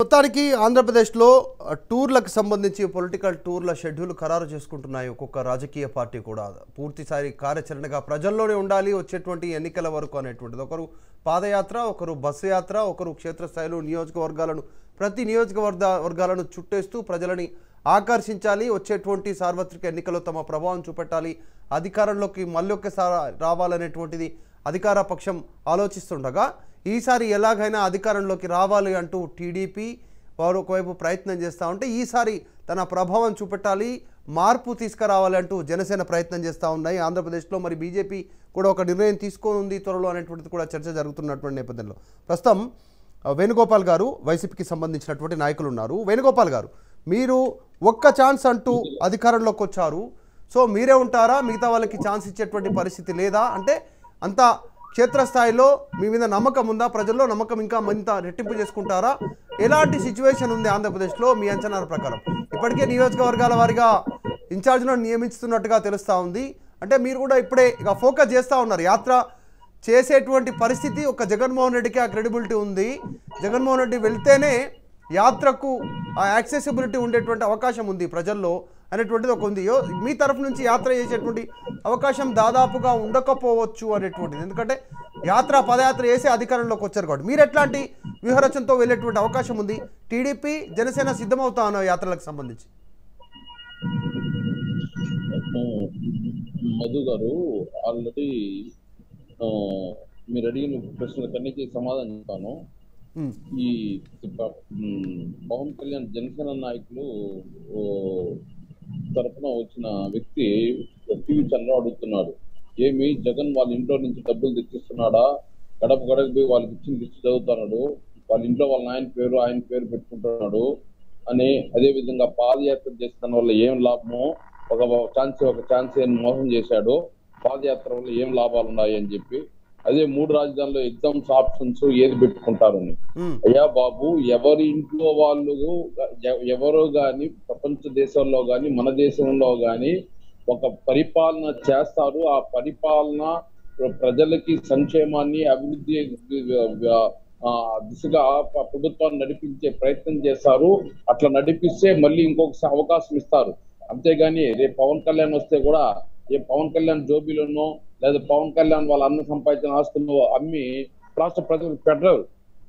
మొత్తానికి ఆంధ్రప్రదేశ్లో ఆ, టూర్లకు సంబంధించి పొలిటికల్ టూర్ల షెడ్యూల్ ఖరారు చేసుకుంటున్నాయి ఒక్కొక్క రాజకీయ పార్టీ కూడా పూర్తిసారి కార్యాచరణగా ప్రజల్లోనే ఉండాలి వచ్చేటువంటి ఎన్నికల వరకు అనేటువంటిది ఒకరు పాదయాత్ర ఒకరు బస్సు యాత్ర ఒకరు క్షేత్రస్థాయిలో నియోజకవర్గాలను ప్రతి నియోజకవర్గ వర్గాలను చుట్టేస్తూ ప్రజలని ఆకర్షించాలి వచ్చేటువంటి సార్వత్రిక ఎన్నికల్లో తమ ప్రభావం చూపెట్టాలి అధికారంలోకి మళ్ళీ ఒక్కసారి రావాలనేటువంటిది అధికార పక్షం ఆలోచిస్తుండగా ఈసారి ఎలాగైనా అధికారంలోకి రావాలి అంటూ టీడీపీ వారు ఒకవైపు ప్రయత్నం చేస్తూ ఉంటే ఈసారి తన ప్రభావం చూపెట్టాలి మార్పు తీసుకురావాలి అంటూ జనసేన ప్రయత్నం చేస్తూ ఉన్నాయి ఆంధ్రప్రదేశ్లో మరి బీజేపీ కూడా ఒక నిర్ణయం తీసుకోనుంది త్వరలో అనేటువంటిది కూడా చర్చ జరుగుతున్నటువంటి నేపథ్యంలో ప్రస్తుతం ఆ, వేణుగోపాల్ గారు వైసీపీకి సంబంధించినటువంటి నాయకులు ఉన్నారు వేణుగోపాల్ గారు మీరు ఒక్క ఛాన్స్ అంటూ అధికారంలోకి వచ్చారు సో మీరే ఉంటారా మిగతా వాళ్ళకి ఛాన్స్ ఇచ్చేటువంటి పరిస్థితి లేదా అంటే అంత క్షేత్రస్థాయిలో మీ మీద నమ్మకం ఉందా ప్రజల్లో నమ్మకం ఇంకా మరింత రెట్టింపు చేసుకుంటారా ఎలాంటి సిచ్యువేషన్ ఉంది ఆంధ్రప్రదేశ్లో మీ అంచనాల ప్రకారం ఇప్పటికే నియోజకవర్గాల వారిగా ఇన్ఛార్జ్లను నియమిస్తున్నట్టుగా తెలుస్తూ ఉంది అంటే మీరు కూడా ఇప్పుడే ఇక ఫోకస్ చేస్తూ ఉన్నారు యాత్ర చేసేటువంటి పరిస్థితి ఒక జగన్మోహన్ రెడ్డికి ఆ క్రెడిబిలిటీ ఉంది జగన్మోహన్ రెడ్డి వెళ్తేనే యాత్రకు ఆ యాక్సెసిబిలిటీ ఉండేటువంటి అవకాశం ఉంది ప్రజల్లో అనేటువంటిది ఒక ఉంది యో- మీ తరఫు నుంచి యాత్ర చేసేటువంటి అవకాశం దాదాపుగా ఉండకపోవచ్చు అనేటువంటిది ఎందుకంటే యాత్ర పదయాత్ర చేసి అధికారంలోకి వచ్చారు కాబట్టి మీరు ఎట్లాంటి వ్యూహరచనతో వెళ్ళేటువంటి అవకాశం ఉంది టీడీపీ జనసేన సిద్ధమవుతా ఉన్న యాత్రలకు సంబంధించి మధు గారు ఆల్రెడీ మీరు అడిగిన ప్రశ్నలకన్నిటికీ సమాధానం చెప్తాను ఉమ్, ఈ ప- మ్, పవన్ కళ్యాణ్ జనసేన నాయకులు ఓ, తరపున వచ్చిన వ్యక్తి టీవీ ఛానల్ అడుగుతున్నాడు ఏమి జగన్ వాళ్ళ ఇంట్లో నుంచి డబ్బులు తెచ్చిస్తున్నాడా గడప గడప పోయి వాళ్ళకి ఇచ్చిన లిస్ట్ చదువుతున్నాడు వాళ్ళ ఇంట్లో వాళ్ళ ఆయన పేరు ఆయన పేరు పెట్టుకుంటున్నాడు అని అదే విధంగా పాదయాత్ర చేస్తున్న వల్ల ఏం లాభమో ఒక ఛాన్స్ ఒక ఛాన్స్ అని మోసం చేశాడు పాదయాత్ర వల్ల ఏం లాభాలు ఉన్నాయి అని చెప్పి అదే మూడు రాజధానుల్లో ఎగ్జామ్స్ ఆప్షన్స్ ఏది పెట్టుకుంటారని ఉమ్, అయ్యా బాబు ఎవరి ఇంట్లో వాళ్ళు ఎ- ఎవరో గాని ప్రపంచ దేశాల్లో గాని మన దేశంలో గాని ఒక పరిపాలన చేస్తారు ఆ పరిపాలన ప్ర- ప్రజలకి సంక్షేమాన్ని అభివృద్ధి ఆ, దిశగా ప- ప్రభుత్వాన్ని నడిపించే ప్రయత్నం చేస్తారు అట్లా నడిపిస్తే మళ్ళీ ఇంకొక స- అవకాశం ఇస్తారు అంతేగాని రేపు పవన్ కళ్యాణ్ వస్తే కూడా ఏ పవన్ కళ్యాణ్ జోబీలను లేదా పవన్ కళ్యాణ్ వాళ్ళ అన్న సంపాదించిన ఆస్తులను అమ్మి రాష్ట్ర ప్రజలకు పెట్టరు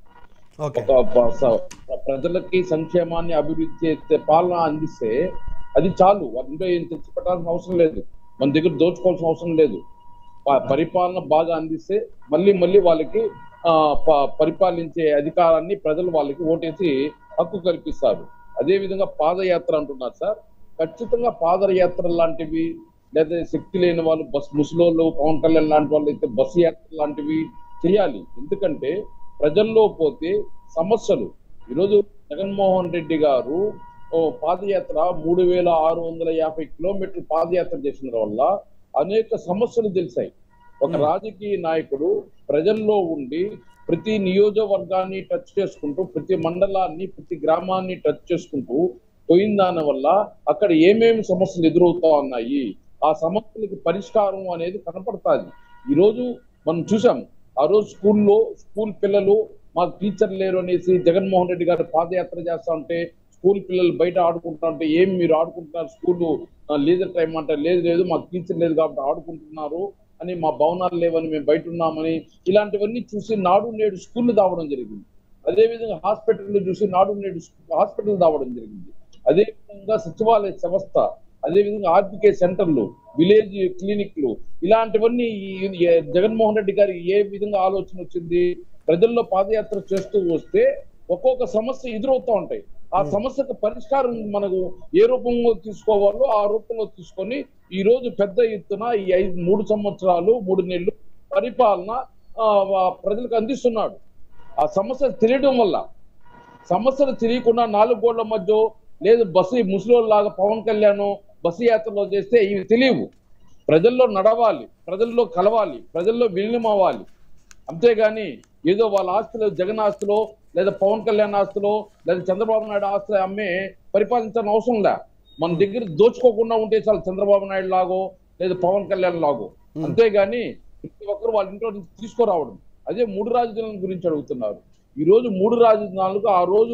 ఓకే ఒక ప- స- ప్రజలకి సంక్షేమాన్ని అభివృద్ధి చేసే పాలన అందిస్తే అది చాలు వాళ్ళ ఇంట్లో ఏం తెచ్చిపెట్టాల్సిన అవసరం లేదు మన దగ్గర దోచుకోవాల్సిన అవసరం లేదు ప- పరిపాలన బాగా అందిస్తే మళ్ళీ మళ్ళీ వాళ్ళకి ఆ, ప- పరిపాలించే అధికారాన్ని ప్రజలు వాళ్ళకి ఓటేసి హక్కు కల్పిస్తారు అదే విధంగా పాదయాత్ర అంటున్నారు సార్ ఖచ్చితంగా పాదయాత్ర లాంటివి లేదా శక్తి లేని వాళ్ళు బస్ ముసలోళ్ళు పవన్ కళ్యాణ్ లాంటి వాళ్ళు అయితే బస్సు యాత్ర లాంటివి చేయాలి ఎందుకంటే ప్రజల్లో పోతే సమస్యలు ఈరోజు జగన్మోహన్ రెడ్డి గారు ఓ పాదయాత్ర మూడు వేల ఆరు వందల యాభై కిలోమీటర్లు పాదయాత్ర చేసిన వల్ల అనేక సమస్యలు తెలిసాయి ఒక రాజకీయ నాయకుడు ప్రజల్లో ఉండి ప్రతి నియోజకవర్గాన్ని టచ్ చేసుకుంటూ ప్రతి మండలాన్ని ప్రతి గ్రామాన్ని టచ్ చేసుకుంటూ పోయిన దాని వల్ల అక్కడ ఏమేమి సమస్యలు ఎదురవుతా ఉన్నాయి ఆ సమస్యలకు పరిష్కారం అనేది కనపడుతుంది ఈ రోజు మనం చూసాం ఆ రోజు స్కూల్లో స్కూల్ పిల్లలు మాకు టీచర్ లేరు అనేసి జగన్మోహన్ రెడ్డి గారు పాదయాత్ర చేస్తా ఉంటే స్కూల్ పిల్లలు బయట ఆడుకుంటా ఉంటే ఏం మీరు ఆడుకుంటున్నారు స్కూల్ లీజర్ టైం అంటే లేదు లేదు మాకు టీచర్ లేదు కాబట్టి ఆడుకుంటున్నారు అని మా భవనాలు లేవని మేము బయట ఉన్నామని ఇలాంటివన్నీ చూసి నాడు నేడు స్కూల్ దావడం జరిగింది అదే విధంగా హాస్పిటల్ చూసి నాడు నేడు హాస్పిటల్ దావడం జరిగింది అదే విధంగా సచివాలయ వ్యవస్థ అదే విధంగా ఆర్బికే సెంటర్లు విలేజ్ క్లినిక్లు ఇలాంటివన్నీ ఈ- ఈ జగన్మోహన్ రెడ్డి గారికి ఏ విధంగా ఆలోచన వచ్చింది ప్రజల్లో పాదయాత్ర చేస్తూ వస్తే ఒక్కొక్క సమస్య ఎదురవుతూ ఉంటాయి ఆ సమస్యకు పరిష్కారం మనకు ఏ రూపంలో తీసుకోవాలో ఆ రూపంలో తీసుకొని ఈ రోజు పెద్ద ఎత్తున ఈ ఐదు మూడు సంవత్సరాలు మూడు నెలలు పరిపాలన ఆ, ఆ, ప్రజలకు అందిస్తున్నాడు ఆ సమస్య తెలియడం వల్ల సమస్యలు తెలియకుండా నాలుగు గోళ్ల మధ్య లేదు బస్సు ముసలోళ్ళలాగా పవన్ కళ్యాణ్ బస్సు యాత్రలో చేస్తే ఇవి తెలియవు ప్రజల్లో నడవాలి ప్రజల్లో కలవాలి ప్రజల్లో విలీనం అవ్వాలి అంతేగాని ఏదో వాళ్ళ ఆస్తులు జగన్ ఆస్తులో లేదా పవన్ కళ్యాణ్ ఆస్తులో లేదా చంద్రబాబు నాయుడు ఆస్తులు అమ్మే పరిపాలించాల్సిన అవసరం లే మన దగ్గర దోచుకోకుండా ఉంటే చాలు చంద్రబాబు నాయుడు లాగో లేదా పవన్ కళ్యాణ్ లాగో అంతేగాని ప్రతి ఒక్కరు వాళ్ళ ఇంట్లో నుంచి తీసుకురావడం అదే మూడు రాజధానుల గురించి అడుగుతున్నారు ఈ రోజు మూడు రాజధానులకు ఆ రోజు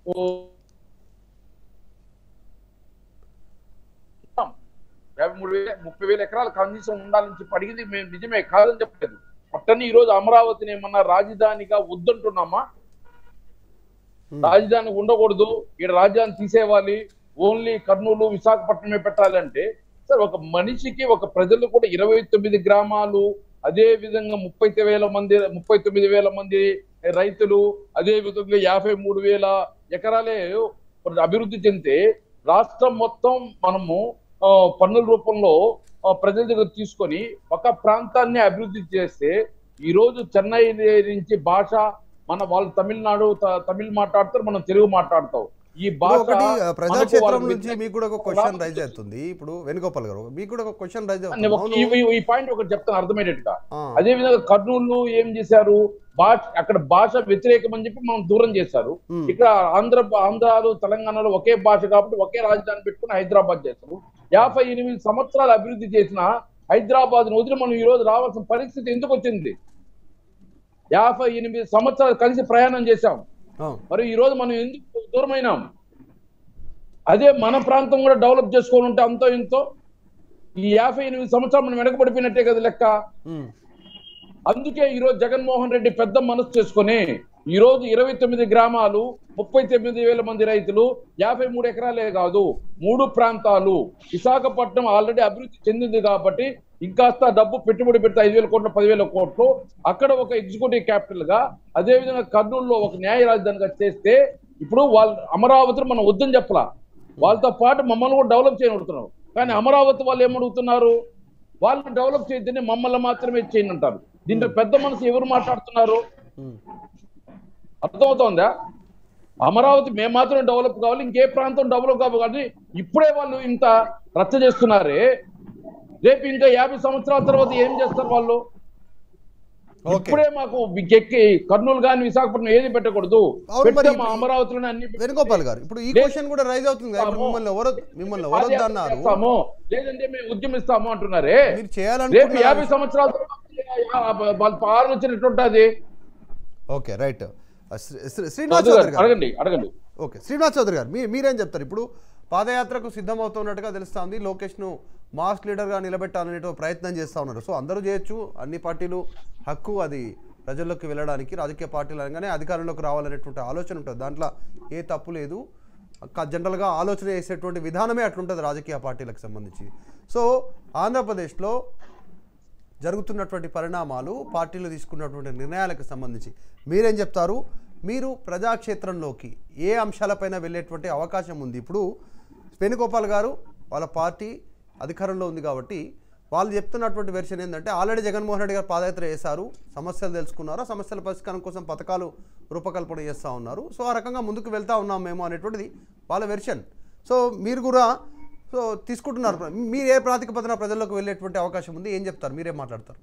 యాభై మూడు వేల ముప్పై వేల ఎకరాలు కనీసం ఉండాలని చెప్పి అడిగింది మేము నిజమే కాదని చెప్పలేదు పట్టని ఈ రోజు అమరావతిని ఏమన్నా రాజధానిగా వద్దంటున్నామా రాజధాని ఉండకూడదు ఇక్కడ రాజధాని తీసేవాలి ఓన్లీ కర్నూలు విశాఖపట్నమే పెట్టాలంటే సార్ ఒక మనిషికి ఒక ప్రజలు కూడా ఇరవై తొమ్మిది గ్రామాలు అదే విధంగా ముప్పై వేల మంది ముప్పై తొమ్మిది వేల మంది రైతులు అదే విధంగా యాభై మూడు వేల ఎకరాలే అభివృద్ధి చెందితే రాష్ట్రం మొత్తం మనము ఆ, పన్నుల రూపంలో ఆ, ప్రజల దగ్గర తీసుకొని ఒక ప్రాంతాన్ని అభివృద్ధి చేస్తే ఈ రోజు చెన్నై నుంచి భాష మన వాళ్ళు తమిళనాడు త- తమిళ్ మాట్లాడతారు మనం తెలుగు మాట్లాడతాం ఈ ఇప్పుడు భాష ఒకటి ఆ, మనకు ప్రజాక్షేత్రం వాళ్ళకి నుంచి వ్యతిరేక- మీకు కూడా ఒక క్వశ్చన్ రైజ్ అవుతుంది ఇప్పుడు వేణుగోపాల్ గారు మీకు కూడా ఒక క్వశ్చన్ రైజ్ నేను అవుతుంది ఒక- అవును. ఈ- ఈ- ఈ పాయింట్ ఒకటి చెప్తాను అర్థమయ్యేట్టుగా ఆ, అదే విధంగా కర్నూలు ఏం చేశారు భాష అక్కడ భాష వ్యతిరేకం అని చెప్పి మనం దూరం చేశారు ఉమ్, ఇక్కడ ఆంధ్ర ఆంధ్రాలు తెలంగాణలో ఒకే భాష కాబట్టి ఒకే రాజధాని పెట్టుకుని హైదరాబాద్ చేస్తారు యాభై ఎనిమిది సంవత్సరాలు అభివృద్ధి చేసిన హైదరాబాద్ వదిలి మనం ఈ రోజు రావాల్సిన పరిస్థితి ఎందుకు వచ్చింది యాభై ఎనిమిది సంవత్సరాలు కలిసి ప్రయాణం చేశాం అవును. మరి ఈ రోజు మనం ఎందుకు దూరమైనాం అదే మన ప్రాంతం కూడా డెవలప్ చేసుకోవాలి ఉంటే అంతో ఇంతో ఈ యాభై ఎనిమిది సంవత్సరాలు మనం వెనకబడిపోయినట్టే కదా లెక్క ఉమ్, అందుకే ఈ రోజు జగన్మోహన్ రెడ్డి పెద్ద మనసు చేసుకొని ఈ రోజు ఇరవై తొమ్మిది గ్రామాలు ముప్పై తొమ్మిది వేల మంది రైతులు యాభై మూడు ఎకరాలే కాదు మూడు ప్రాంతాలు విశాఖపట్నం ఆల్రెడీ అభివృద్ధి చెందింది కాబట్టి ఇంకాస్త డబ్బు పెట్టుబడి పెడితే ఐదు వేల కోట్లు పదివేల కోట్లు అక్కడ ఒక ఎగ్జిక్యూటివ్ క్యాపిటల్ గా అదే విధంగా కర్నూలులో ఒక న్యాయ రాజధానిగా చేస్తే ఇప్పుడు వాళ్ళు అమరావతిని మనం వద్దని చెప్పలా వాళ్ళతో పాటు మమ్మల్ని కూడా డెవలప్ చేయగలుగుతున్నారు కానీ అమరావతి వాళ్ళు ఏమడుగుతున్నారు వాళ్ళు డెవలప్ చేయొద్దని మమ్మల్ని మాత్రమే చేయండి అంటారు దీంట్లో పెద్ద మనసు ఎవరు మాట్లాడుతున్నారు ఉమ్. అర్థమవుతోందా అమరావతి మేము మాత్రం డెవలప్ కావాలి ఇంకే ప్రాంతం డెవలప్ కావాలి కానీ ఇప్పుడే వాళ్ళు ఇంత రచ్చ చేస్తున్నారే రేపు ఇంకా యాభై సంవత్సరాల తర్వాత ఏం చేస్తారు వాళ్ళు ఓకే ఇప్పుడే మాకు ఎక్కి కర్నూలు కానీ విశాఖపట్నం ఏది పెట్టకూడదు అవును పెడితే మరి మా అమరావతిలోనే అన్ని పెట్టి- వేణుగోపాల్ గారు ఇప్పుడు ఈ లేదు. క్వశ్చన్ కూడా రైజ్ అవుతుంది కదా ఇప్పుడు మిమ్మల్ని ఎవరు మిమ్మల్ని ఎవరు పాదయాత్ర అన్నారు చేస్తాము లేదంటే మేము ఉద్యమిస్తాము అంటున్నారే మీరు రేపు చేయాలనుకుంటున్నారు యాభై సంవత్సరాల తర్వాత వాళ్ళ పాలన వచ్చినట్టుంటది ఓకే రైట్ శ్రీనివాస్ మధు చౌదరి గారు, గారు అడగండి అడగండి ఓకే శ్రీనివాస్ చౌదరి గారు మీ మీరేం చెప్తారు ఇప్పుడు పాదయాత్రకు సిద్ధమవుతున్నట్టుగా తెలుస్తోంది లోకేష్ను మాస్ లీడర్గా నిలబెట్టాలనే ప్రయత్నం చేస్తూ ఉన్నారు సో అందరూ చేయొచ్చు అన్ని పార్టీలు హక్కు అది ప్రజల్లోకి వెళ్ళడానికి రాజకీయ పార్టీలు అనగానే అధికారంలోకి రావాలనేటువంటి ఆలోచన ఉంటుంది దాంట్లో ఏ తప్పు లేదు క- జనరల్గా ఆలోచన చేసేటువంటి విధానమే అట్లుంటుంది రాజకీయ పార్టీలకు సంబంధించి సో ఆంధ్రప్రదేశ్లో జరుగుతున్నటువంటి పరిణామాలు పార్టీలు తీసుకున్నటువంటి నిర్ణయాలకు సంబంధించి మీరేం చెప్తారు మీరు ప్రజాక్షేత్రంలోకి ఏ అంశాలపైన వెళ్ళేటువంటి అవకాశం ఉంది ఇప్పుడు వేణుగోపాల్ గారు వాళ్ళ పార్టీ అధికారంలో ఉంది కాబట్టి వాళ్ళు చెప్తున్నటువంటి వెర్షన్ ఏంటంటే ఆల్రెడీ జగన్మోహన్ రెడ్డి గారు పాదయాత్ర చేశారు సమస్యలు తెలుసుకున్నారు ఆ సమస్యల పరిష్కారం కోసం పథకాలు రూపకల్పన చేస్తూ ఉన్నారు సో ఆ రకంగా ముందుకు వెళ్తా ఉన్నాం మేము అనేటువంటిది వాళ్ళ వెర్షన్ సో మీరు కూడా సో తీసుకుంటున్నారు మీరు ఏ ప్రాతిపదికన ప్రజల్లోకి వెళ్ళేటువంటి అవకాశం ఉంది ఏం చెప్తారు మీరేం మాట్లాడతారు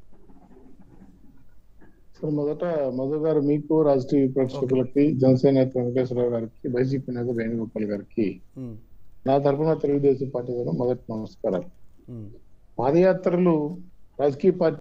సార్ మొదట మధు గారు మీకు రాజకీయ ప్రేక్షకులకి జనసేన నేత వెంకటేశ్వరరావు గారికి వైసీపీ నేత వేణుగోపాల్ గారికి ఉమ్, నా తరఫున తెలుగుదేశం పార్టీ తరఫున మొదటి నమస్కారాలు ఉమ్, పాదయాత్రలు రాజకీయ పార్టీ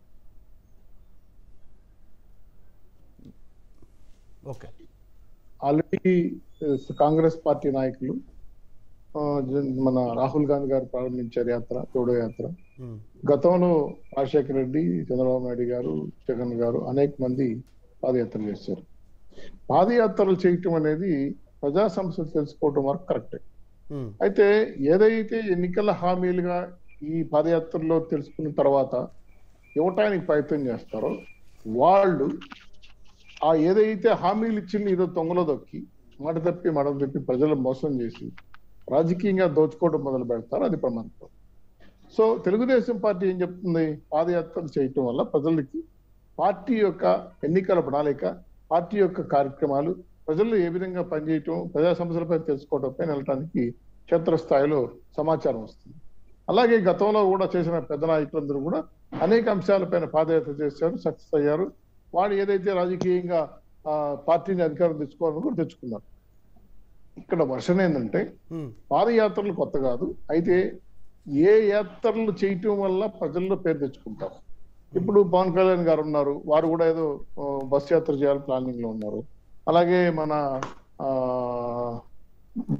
ఓకే ఆల్రెడీ కాంగ్రెస్ పార్టీ నాయకులు ఆ, జన్- మన రాహుల్ గాంధీ గారు ప్రారంభించారు యాత్ర తోడో యాత్ర ఉమ్, గతంలో రాజశేఖర రెడ్డి చంద్రబాబు నాయుడు గారు జగన్ గారు అనేక మంది పాదయాత్రలు చేశారు పాదయాత్రలు చేయటం అనేది ప్రజా సమస్యలు తెలుసుకోవటం వరకు కరెక్టే ఉమ్, అయితే ఏదైతే ఎన్నికల హామీలుగా ఈ పాదయాత్రలో తెలుసుకున్న తర్వాత ఇవ్వటానికి ప్రయత్నం చేస్తారో వాళ్ళు ఆ ఏదైతే హామీలు ఇచ్చింది ఏదో తొంగలో దొక్కి మాట తప్పి మాట తప్పి ప్రజలు మోసం చేసి రాజకీయంగా దోచుకోవడం మొదలు పెడతారు అది ప్రమాదం సో తెలుగుదేశం పార్టీ ఏం చెప్తుంది పాదయాత్రలు చేయటం వల్ల ప్రజలకి పార్టీ యొక్క ఎన్నికల ప్రణాళిక పార్టీ యొక్క కార్యక్రమాలు ప్రజలు ఏ విధంగా పనిచేయటం ప్రజా సమస్యలపై తెలుసుకోవడం పైన వెళ్ళటానికి క్షేత్రస్థాయిలో సమాచారం వస్తుంది అలాగే గతంలో కూడా చేసిన పెద్ద నాయకులందరూ కూడా అనేక అంశాలపైన పాదయాత్ర చేశారు సక్సెస్ అయ్యారు వాడు ఏదైతే రాజకీయంగా ఆ, పార్టీని అధికారం తెచ్చుకోవాలని కూడా తెచ్చుకున్నారు ఇక్కడ వర్షన్ ఏంటంటే ఉమ్, పాదయాత్రలు కొత్త కాదు అయితే ఏ యాత్రలు చేయటం వల్ల ప్రజల్లో పేరు తెచ్చుకుంటారు ఇప్పుడు పవన్ కళ్యాణ్ గారు ఉన్నారు వారు కూడా ఏదో ఆ, బస్ యాత్ర చేయాలని ప్లానింగ్ లో ఉన్నారు అలాగే మన ఆ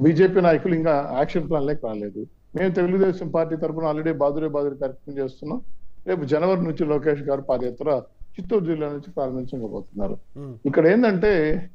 బీజేపీ నాయకులు ఇంకా యాక్షన్ ప్లాన్ లేక రాలేదు మేము తెలుగుదేశం పార్టీ తరఫున ఆల్రెడీ బాదురే బాదురే కార్యక్రమం చేస్తున్నాం రేపు జనవరి నుంచి లోకేష్ గారు పాదయాత్ర చిత్తూరు జిల్లా నుంచి ప్రారంభించబోతున్నారు ఉమ్, ఇక్కడ ఏంటంటే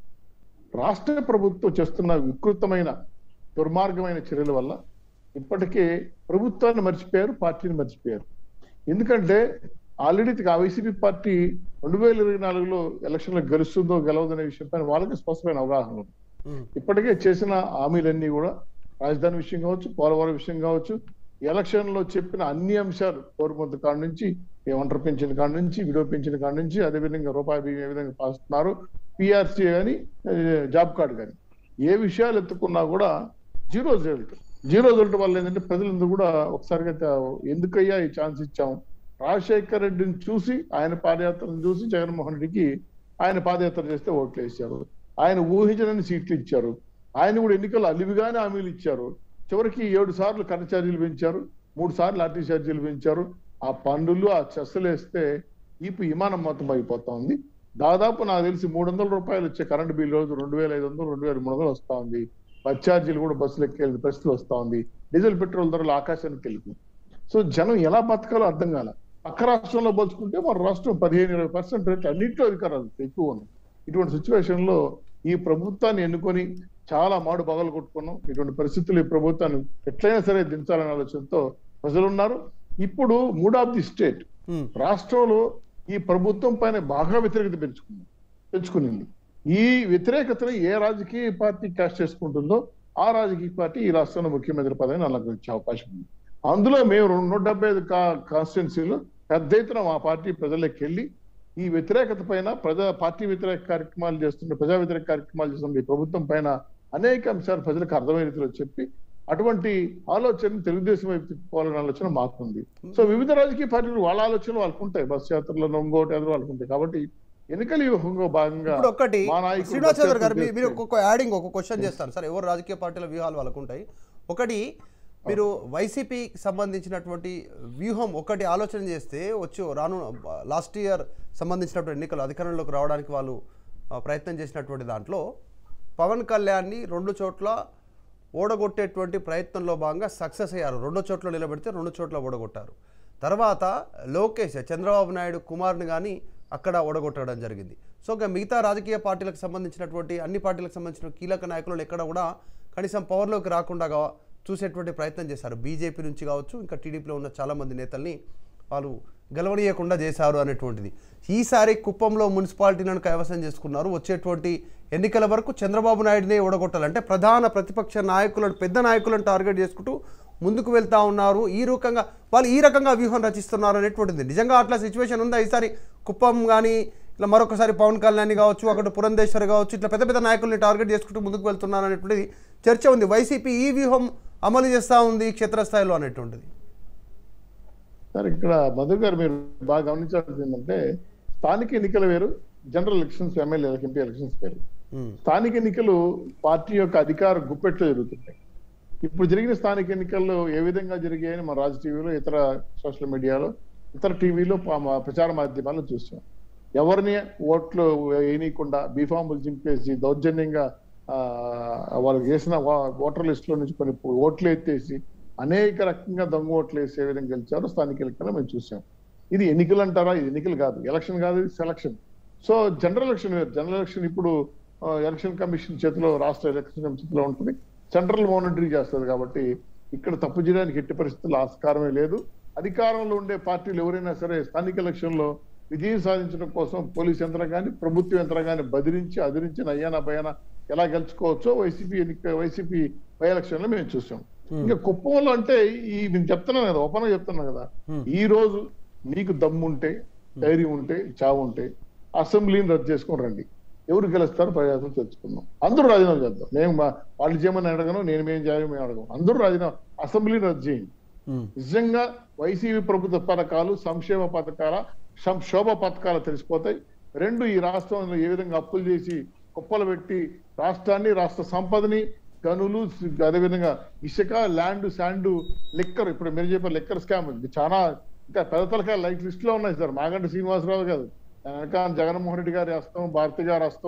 రాష్ట్ర ప్రభుత్వం చేస్తున్న వికృతమైన దుర్మార్గమైన చర్యల వల్ల ఇప్పటికే ప్రభుత్వాన్ని మర్చిపోయారు పార్టీని మర్చిపోయారు ఎందుకంటే ఆల్రెడీ ఆ వైసీపీ పార్టీ రెండు వేల ఇరవై నాలుగులో ఎలక్షన్ లో గెలుస్తుందో గెలవదనే విషయంపై వాళ్ళకి స్పష్టమైన అవగాహన ఉంది ఉమ్, ఇప్పటికే చేసిన హామీలన్నీ కూడా రాజధాని విషయం కావచ్చు పోలవరం విషయం కావచ్చు ఎలక్షన్ లో చెప్పిన అన్ని అంశాలు కోరుమంత కాడ నుంచి ఈ ఒంటరి పెంచిన కాడ నుంచి విడో పెంచిన కాడ నుంచి అదేవిధంగా రూపాయి బియ్యం ఏ విధంగా పాస్తున్నారు పిఆర్సీ కానీ జాబ్ కార్డు కానీ ఏ విషయాలు ఎత్తుకున్నా కూడా జీరో రిజల్ట్ జీరో రిజల్ట్ వల్ల ఏంటంటే ప్రజలందరూ కూడా ఒకసారిగా త- ఎందుకయ్యా ఈ ఛాన్స్ ఇచ్చాం రాజశేఖర్ రెడ్డిని చూసి ఆయన పాదయాత్రను చూసి జగన్మోహన్ రెడ్డికి ఆయన పాదయాత్ర చేస్తే ఓట్లు వేశారు ఆయన ఊహించని సీట్లు ఇచ్చారు ఆయన కూడా ఎన్నికలు అలివిగానే హామీలు ఇచ్చారు చివరికి ఏడు సార్లు కన్న ఛార్జీలు పెంచారు మూడు సార్లు లాఠీ ఛార్జీలు పెంచారు ఆ పన్నులు ఆ చెస్సులు వేస్తే ఈపు విమానం మొత్తం అయిపోతా ఉంది దాదాపు నాకు తెలిసి మూడు వందల రూపాయలు వచ్చే కరెంట్ బిల్ రోజు రెండు వేల ఐదు వందలు రెండు వేల మూడు వందలు వస్తా ఉంది బస్ ఛార్జీలు కూడా బస్సులు ఎక్కే పరిస్థితులు వస్తా ఉంది డీజిల్ పెట్రోల్ ధరలు ఆకాశానికి వెళ్ళిపోయి సో జనం ఎలా బతకాలో అర్థం కాల పక్క రాష్ట్రంలో పోల్చుకుంటే మన రాష్ట్రం పదిహేను ఇరవై పర్సెంట్ రేట్లు అన్నింటిలో అధికారాలు ఎక్కువ ఉన్నాయి ఇటువంటి సిచ్యువేషన్ లో ఈ ప్రభుత్వాన్ని ఎన్నుకొని చాలా మాడు పగలు కొట్టుకున్నాం ఇటువంటి పరిస్థితులు ఈ ప్రభుత్వాన్ని ఎట్లయినా సరే దించాలనే ఆలోచనతో ప్రజలు ఉన్నారు ఇప్పుడు mood of the state um, రాష్ట్రంలో ఈ ప్రభుత్వం పైన బాగా వ్యతిరేకత పెంచుకుంది పెంచుకునింది ఈ వ్యతిరేకతను ఏ రాజకీయ పార్టీ క్యాష్ చేసుకుంటుందో ఆ రాజకీయ పార్టీ ఈ రాష్ట్రంలో ముఖ్యమంత్రి పదవిని అలంకరించే అవకాశం ఉంది అందులో మేము రెండు నూట డెబ్బై ఐదు కాన్స్టిట్యున్సీలు పెద్ద ఎత్తున మా పార్టీ ప్రజలకు వెళ్ళి ఈ వ్యతిరేకత పైన ప్రజా పార్టీ వ్యతిరేక కార్యక్రమాలు చేస్తున్న ప్రజా వ్యతిరేక కార్యక్రమాలు చేస్తున్న ఈ ప్రభుత్వం పైన అనేక అంశాలు ప్రజలకు అర్థమైన రీతిలో చెప్పి అటువంటి ఆలోచన తెలుగుదేశం వైపు తిప్పుకోవాలనే ఆలోచన మాకుంది సో వివిధ రాజకీయ పార్టీలు వాళ్ళ ఆలోచనలు వాళ్ళకు ఉంటాయి బస్ యాత్రలో ఇంకోటి అది వాళ్ళకు ఉంటాయి కాబట్టి ఎన్నికల వ్యూహంలో భాగంగా ఇప్పుడు ఒక్కటి మా నాయకులు శ్రీనివాస్ చౌదరి గారు బస్ మీ- మీరు యాత్ర ఒక్కొక్క యాడింగ్ ఒక క్వశ్చన్ చేస్తాను సార్ ఎవరు రాజకీయ పార్టీల వ్యూహాలు వాళ్ళకు ఉంటాయి ఒకటి మీరు వైసీపీకి సంబంధించినటువంటి వ్యూహం ఒకటి ఆలోచన చేస్తే వచ్చి రాను లాస్ట్ ఇయర్ సంబంధించినటువంటి ఎన్నికలు అధికారంలోకి రావడానికి వాళ్ళు ఆ, ప్రయత్నం చేసినటువంటి దాంట్లో పవన్ కళ్యాణ్ని రెండు చోట్ల ఓడగొట్టేటువంటి ప్రయత్నంలో భాగంగా సక్సెస్ అయ్యారు రెండు చోట్ల నిలబెడితే రెండు చోట్ల ఓడగొట్టారు తర్వాత లోకేష్ చంద్రబాబు నాయుడు కుమార్ని కానీ అక్కడ ఓడగొట్టడం జరిగింది సో ఇంకా మిగతా రాజకీయ పార్టీలకు సంబంధించినటువంటి అన్ని పార్టీలకు సంబంధించిన కీలక నాయకులు ఎక్కడ కూడా కనీసం పవర్లోకి రాకుండా గా- చూసేటువంటి ప్రయత్నం చేశారు బీజేపీ నుంచి కావచ్చు ఇంకా టీడీపీలో ఉన్న చాలామంది నేతల్ని వాళ్ళు గెలవనీయకుండా చేశారు అనేటువంటిది ఈసారి కుప్పంలో మున్సిపాలిటీలను కైవసం చేసుకున్నారు వచ్చేటువంటి ఎన్నికల వరకు చంద్రబాబు నాయుడునే ఓడగొట్టాలంటే ప్రధాన ప్రతిపక్ష నాయకులను పెద్ద నాయకులను టార్గెట్ చేసుకుంటూ ముందుకు వెళ్తా ఉన్నారు ఈ రకంగా వాళ్ళు ఈ రకంగా వ్యూహం రచిస్తున్నారు అనేటువంటిది నిజంగా అట్లా సిచ్యువేషన్ ఉందా ఈసారి కుప్పం కానీ ఇట్లా మరొకసారి పవన్ కళ్యాణ్ కావచ్చు అక్కడ పురంధేశ్వర్ కావచ్చు ఇట్లా పెద్ద పెద్ద నాయకుల్ని టార్గెట్ చేసుకుంటూ ముందుకు వెళ్తున్నారు అనేటువంటిది చర్చ ఉంది వైసీపీ ఈ వ్యూహం అమలు చేస్తూ ఉంది క్షేత్రస్థాయిలో అనేటువంటిది సార్ ఇక్కడ మధు గారు మీరు బాగా గమనించాల్సింది ఏంటంటే స్థానిక ఎన్నికలు వేరు general elections MLA MP elections వేరు ఉమ్, స్థానిక ఎన్నికలు పార్టీ యొక్క అధికార గుప్పెట్లో జరుగుతుంటాయి ఇప్పుడు జరిగిన స్థానిక ఎన్నికల్లో ఏ విధంగా జరిగాయని మన రాజ్ టీవీలో ఇతర సోషల్ మీడియాలో ఇతర టీవీలో పా- మా ప్రచార మాధ్యమాల్లో చూసాం ఎవరిని ఓట్లు వేయనీయకుండా బీఫాములు చింపేసి దౌర్జన్యంగా ఆ, వాళ్ళకి వేసిన వా- ఓటర్ లిస్ట్ లో నుంచి కొన్ని ఓట్లు ఎత్తేసి అనేక రకంగా దొంగ ఓట్లు వేసి ఏ విధంగా గెలిచారో స్థానిక ఎన్నికల్లో మేము చూసాం ఇది ఎన్నికలు అంటారా ఇది ఎన్నికలు కాదు ఎలక్షన్ కాదు ఇది సెలక్షన్ సో జనరల్ ఎలక్షన్ వేరు జనరల్ ఎలక్షన్ ఇప్పుడు ఆ, ఎలక్షన్ కమిషన్ చేతిలో రాష్ట్ర ఎలక్షన్ కమిషన్ చేతిలో ఉంటుంది సెంట్రల్ మానిటరీ చేస్తుంది కాబట్టి ఇక్కడ తప్పు చేయడానికి ఎట్టి పరిస్థితుల్లో ఆస్కారమే లేదు అధికారంలో ఉండే పార్టీలు ఎవరైనా సరే స్థానిక ఎలక్షన్లో విజయం సాధించడం కోసం పోలీస్ యంత్రాంగాన్ని ప్రభుత్వ యంత్రాంగాన్ని బదిరించి అదిరించి నయ్యాన భయాన ఎలా గెలుచుకోవచ్చో వైసీపీ ఎన్నిక వైసీపీ బై ఎలక్షన్ లో మేము చూసాం ఇంకా కుప్పంలో అంటే ఈ నేను చెప్తున్నాను కదా ఓపెన్ గా చెప్తున్నాను కదా ఈ రోజు నీకు దమ్ముంటే ధైర్యం ఉంటే చావు ఉంటే అసెంబ్లీని రద్దు చేసుకొని రండి ఎవరు గెలుస్తారో ప్రజాతం తెచ్చుకుందాం అందరూ రాజీనామా చేద్దాం మేము మా- వాళ్ళు చేయమని అడగను నేను మేము చేయమని మేము అడగను అందరూ రాజీనామా అసెంబ్లీని రద్దు చేయండి ఉమ్, నిజంగా వైసీపీ ప్రభుత్వ పథకాలు సంక్షేమ పథకాల సంక్షోభ పథకాలు తెలిసిపోతాయి రెండు ఈ రాష్ట్రంలో ఏ విధంగా అప్పులు చేసి కుప్పలు పెట్టి రాష్ట్రాన్ని రాష్ట్ర సంపదని గనులు అదేవిధంగా ఇసుక ల్యాండ్ శాండ్ లిక్కర్ ఇప్పుడు మీరు చెప్పే లిక్కర్ స్కామ్ ఇది చాలా ఇంకా పెద్ద తలకాయ లైట్ లిస్ట్ లో ఉన్నాయి సార్ మాగంటి శ్రీనివాసరావు కాదు దాని వెనక జగన్మోహన్ రెడ్డి గారి హస్తం భారతి గారి హస్తం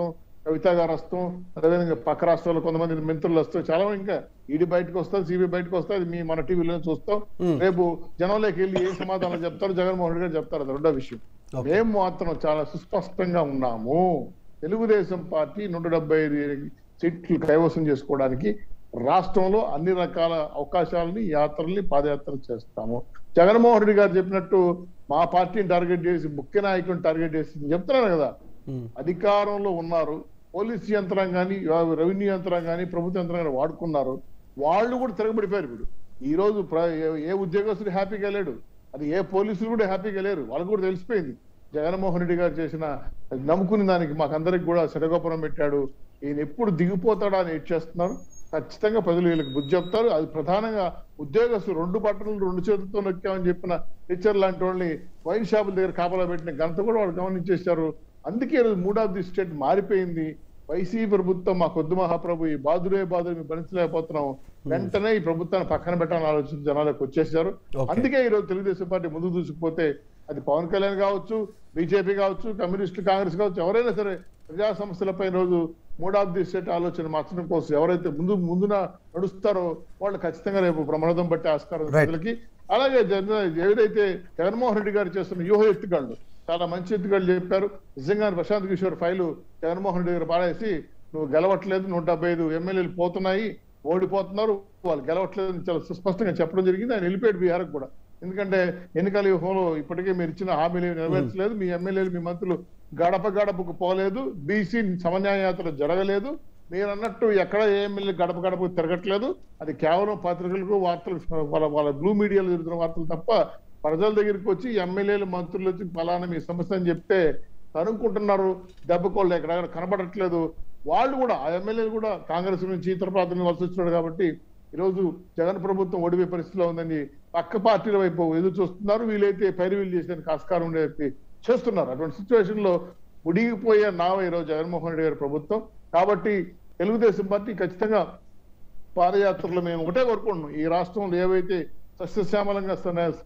కవిత గారు వస్తాం అదేవిధంగా పక్క రాష్ట్రాల్లో కొంతమంది మంత్రులు వస్తాం చాలా మంది ఇంకా ఈడీ బయటకు వస్తారు సిబిఐ బయటకు వస్తారు అది మీ మన టీవీలో చూస్తాం రేపు జనంలోకి వెళ్ళి ఏం సమాధానం చెప్తారు జగన్మోహన్ రెడ్డి గారు చెప్తారు అది రెండో విషయం Okay. మేము మాత్రం చాలా సుస్పష్టంగా ఉన్నాము తెలుగుదేశం పార్టీ నూట డెబ్బై ఐదు సీట్లు కైవసం చేసుకోవడానికి రాష్ట్రంలో అన్ని రకాల అవకాశాలని యాత్రల్ని పాదయాత్రలు చేస్తాము జగన్మోహన్ రెడ్డి గారు చెప్పినట్టు మా పార్టీని టార్గెట్ చేసి ముఖ్య నాయకుడిని టార్గెట్ చేసి చెప్తున్నాను కదా ఉమ్. అధికారంలో ఉన్నారు పోలీసు యంత్రాంగాన్ని రెవెన్యూ యంత్రాంగాన్ని ప్రభుత్వ యంత్రాంగాన్ని వాడుకున్నారు వాళ్ళు కూడా తిరగబడిపోయారు ఇప్పుడు ఈ రోజు ప్ర- ఏ- ఏ ఉద్యోగస్తుడు హ్యాపీగా లేడు అది ఏ పోలీసులు కూడా హ్యాపీగా లేరు వాళ్ళకు కూడా తెలిసిపోయింది జగన్మోహన్ రెడ్డి గారు చేసిన నమ్ముకుని దానికి మాకందరికి కూడా శరగోపురం పెట్టాడు ఈయన ఎప్పుడు దిగిపోతాడా అని చేస్తున్నారు ఖచ్చితంగా ప్రజలు వీళ్ళకి బుద్ధి చెప్తారు అది ప్రధానంగా ఉద్యోగస్తులు రెండు బట్టలు రెండు చేతులతో నొక్కామని చెప్పిన టీచర్ లాంటి వాళ్ళని వైన్ షాపుల దగ్గర కాపలా పెట్టిన ఘనత కూడా వాళ్ళు గమనించేశారు అందుకే ఈరోజు మూడ్ ఆఫ్ ది స్టేట్ మారిపోయింది వైసీపీ ప్రభుత్వం మా కొద్దు మహాప్రభు ఈ బాధుడే బాధలు మేము భరించలేకపోతున్నాం వెంటనే ఈ ప్రభుత్వాన్ని పక్కన పెట్టాలని ఆలోచన జనాలకు వచ్చేసారు Okay. అందుకే ఈ రోజు తెలుగుదేశం పార్టీ ముందుకు దూసుకుపోతే అది పవన్ కళ్యాణ్ కావచ్చు బీజేపీ కావచ్చు కమ్యూనిస్టులు కాంగ్రెస్ కావచ్చు ఎవరైనా సరే ప్రజా సమస్యలపై ఈ రోజు మూడ్ ఆఫ్ ది స్టేట్ ఆలోచన మార్చడం కోసం ఎవరైతే ముందు ముందున నడుస్తారో వాళ్ళు ఖచ్చితంగా రేపు ప్రమాదం బట్టి ఆస్కారం ఉంది Right. ప్రజలకి అలాగే జన- ఏదైతే జగన్మోహన్ రెడ్డి గారు చేస్తున్న వ్యూహ ఎత్తుగాళ్ళు చాలా మంచి ఎత్తుగాళ్ళు చెప్పారు నిజంగా ప్రశాంత్ కిషోర్ ఫైలు జగన్మోహన్ రెడ్డి గారు పాడేసి నువ్వు గెలవట్లేదు నూట డెబ్బై ఐదు ఎమ్మెల్యేలు పోతున్నాయి ఓడిపోతున్నారు వాళ్ళు గెలవట్లేదు అని చాలా సుస్పష్టంగా చెప్పడం జరిగింది ఆయన వెళ్ళిపోయాడు బీహార్కి కూడా ఎందుకంటే ఎన్నికల వ్యూహంలో ఇప్పటికే మీరు ఇచ్చిన హామీలు ఏమీ నెరవేర్చలేదు మీ ఎమ్మెల్యేలు మీ మంత్రులు గడప గడపకు పోలేదు బీసీ సమన్యాయ యాత్ర జరగలేదు మీరు అన్నట్టు ఎక్కడ ఏ ఎమ్మెల్యే గడప గడపకు తిరగట్లేదు అది కేవలం పత్రికలకు వార్తలు వాళ్ళ వాళ్ళ బ్లూ మీడియాలో జరుగుతున్న వార్తలు తప్ప ప్రజల దగ్గరికి వచ్చి ఎమ్మెల్యేలు మంత్రులు వచ్చి ఫలానా మీ సమస్య అని చెప్తే కనుక్కుంటున్నారు దెబ్బకోళ్ళు ఎక్కడ కనబడట్లేదు వాళ్ళు కూడా ఆ ఎమ్మెల్యేలు కూడా కాంగ్రెస్ నుంచి ఇతర ప్రాంతాల నుంచి వలస వచ్చినాడు కాబట్టి ఈరోజు జగన్ ప్రభుత్వం ఓడిపోయే పరిస్థితిలో ఉందని పక్క పార్టీల వైపు ఎదురు చూస్తున్నారు వీలైతే పైరువీలు చేసేందుకు ఆస్కారం ఉండేది చేస్తున్నారు అటువంటి సిచ్యువేషన్ లో ఉడిగిపోయే నావ ఈరోజు జగన్మోహన్ రెడ్డి గారి ప్రభుత్వం కాబట్టి తెలుగుదేశం పార్టీ ఖచ్చితంగా పాదయాత్రలో మేము ఒకటే కోరుకుంటున్నాం ఈ రాష్ట్రంలో ఏవైతే సస్యశ్యామలంగా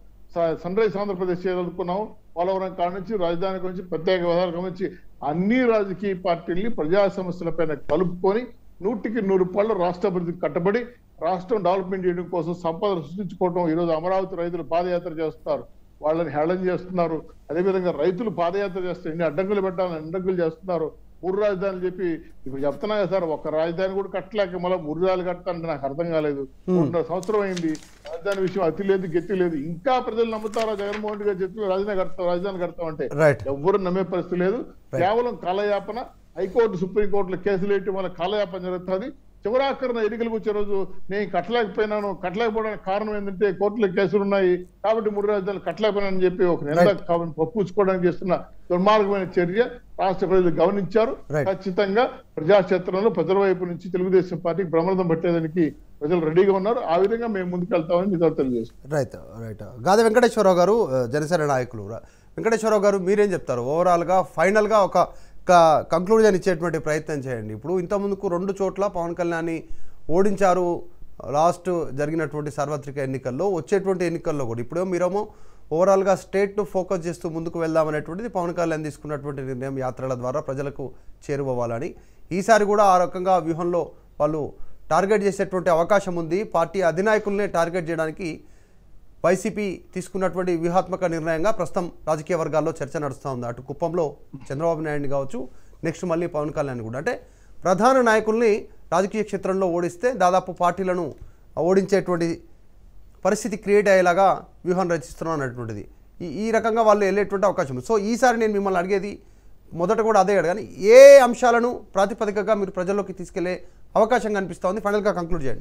సన్ రైజ్ ఆంధ్రప్రదేశ్ చేయాలనుకున్నామో పోలవరం కాడ నుంచి రాజధాని నుంచి ప్రత్యేక హోదా నుంచి అన్ని రాజకీయ పార్టీల్ని ప్రజా సమస్యలపైన కలుపుకొని నూటికి నూరు పళ్ళు రాష్ట్ర అభివృద్ధికి కట్టబడి రాష్ట్రం డెవలప్మెంట్ చేయడం కోసం సంపద సృష్టించుకోవడం ఈరోజు అమరావతి రైతులు పాదయాత్ర చేస్తున్నారు వాళ్ళని హేళన చేస్తున్నారు అదేవిధంగా రైతులు పాదయాత్ర చేస్తారు ఎన్ని అడ్డంకులు పెట్టాలని అడ్డంకులు చేస్తున్నారు మూడు రాజధానులు చెప్పి ఇప్పుడు చెప్తున్నా కదా సార్ ఒక రాజధాని కూడా కట్టలేక మళ్ళీ మూడు రాజధానులు కట్టాలంటే నాకు అర్థం కాలేదు రెండున్నర సంవత్సరం అయింది రాజధాని విషయం అతి లేదు గెత్తి లేదు ఇంకా ప్రజలు నమ్ముతారా జగన్మోహన్ రెడ్డి గారు చెప్పి రాజధాని కడతాం రాజధాని కడతాం అంటే రైట్ ఎవ్వరు నమ్మే పరిస్థితి లేదు కేవలం కాలయాపన హైకోర్టు సుప్రీంకోర్టులో కేసులు వేయటం వల్ల కాలయాపన జరుగుతుంది చివరాఖరణ ఎన్నికలకు వచ్చే రోజు నేను కట్టలేకపోయినాను కట్టలేకపోవడానికి కారణం ఏంటంటే కోర్టులో కేసులు ఉన్నాయి కాబట్టి మూడు రాజధానులు కట్టలేకపోయినానని చెప్పి ఒక నింద పప్పుకోవడానికి చేస్తున్న దుర్మార్గమైన చర్య రాష్ట్ర ప్రజలు గమనించారు Right. ఖచ్చితంగా ప్రజాక్షేత్రంలో ప్రజల వైపు నుంచి తెలుగుదేశం పార్టీకి ప్రమాదం పట్టేదానికి ప్రజలు రెడీగా ఉన్నారు ఆ విధంగా మేము ముందుకు వెళ్తామని మీతో తెలియజేస్తాం రైట్ రైట్ గాది వెంకటేశ్వరరావు గారు ఆ, జనసేన నాయకులు రా- వెంకటేశ్వరరావు గారు మీరేం చెప్తారు ఓవరాల్గా ఫైనల్గా ఒక కంక్లూజన్ ఇచ్చేటువంటి ప్రయత్నం చేయండి ఇప్పుడు ఇంత ముందుకు రెండు చోట్ల పవన్ కళ్యాణ్ని ఓడించారు లాస్ట్ జరిగినటువంటి సార్వత్రిక ఎన్నికల్లో వచ్చేటువంటి ఎన్నికల్లో కూడా ఇప్పుడేమో మీరేమో ఓవరాల్గా స్టేట్ను ఫోకస్ చేస్తూ ముందుకు వెళ్దామనేటువంటిది పవన్ కళ్యాణ్ తీసుకున్నటువంటి నిర్ణయం యాత్రల ద్వారా ప్రజలకు చేరువవ్వాలని ఈసారి కూడా ఆ రకంగా వ్యూహంలో వాళ్ళు టార్గెట్ చేసేటువంటి అవకాశం ఉంది పార్టీ అధినాయకుల్నే టార్గెట్ చేయడానికి వైసీపీ తీసుకున్నటువంటి వ్యూహాత్మక నిర్ణయంగా ప్రస్తుతం రాజకీయ వర్గాల్లో చర్చ నడుస్తూ ఉంది అటు కుప్పంలో చంద్రబాబు నాయుడిని కావచ్చు నెక్స్ట్ మళ్ళీ పవన్ కళ్యాణ్ కూడా అంటే ప్రధాన నాయకుల్ని రాజకీయ క్షేత్రంలో ఓడిస్తే దాదాపు పార్టీలను ఓడించేటువంటి పరిస్థితి క్రియేట్ అయ్యేలాగా వ్యూహం రచిస్తున్నాం అన్నటువంటిది ఈ ఈ రకంగా వాళ్ళు వెళ్ళేటువంటి అవకాశం ఉంది సో ఈసారి నేను మిమ్మల్ని అడిగేది మొదట కూడా అదే అడగాని ఏ అంశాలను ప్రాతిపదికగా మీరు ప్రజల్లోకి తీసుకెళ్లే అవకాశం కనిపిస్తూ ఉంది ఫైనల్గా కంక్లూడ్ చేయండి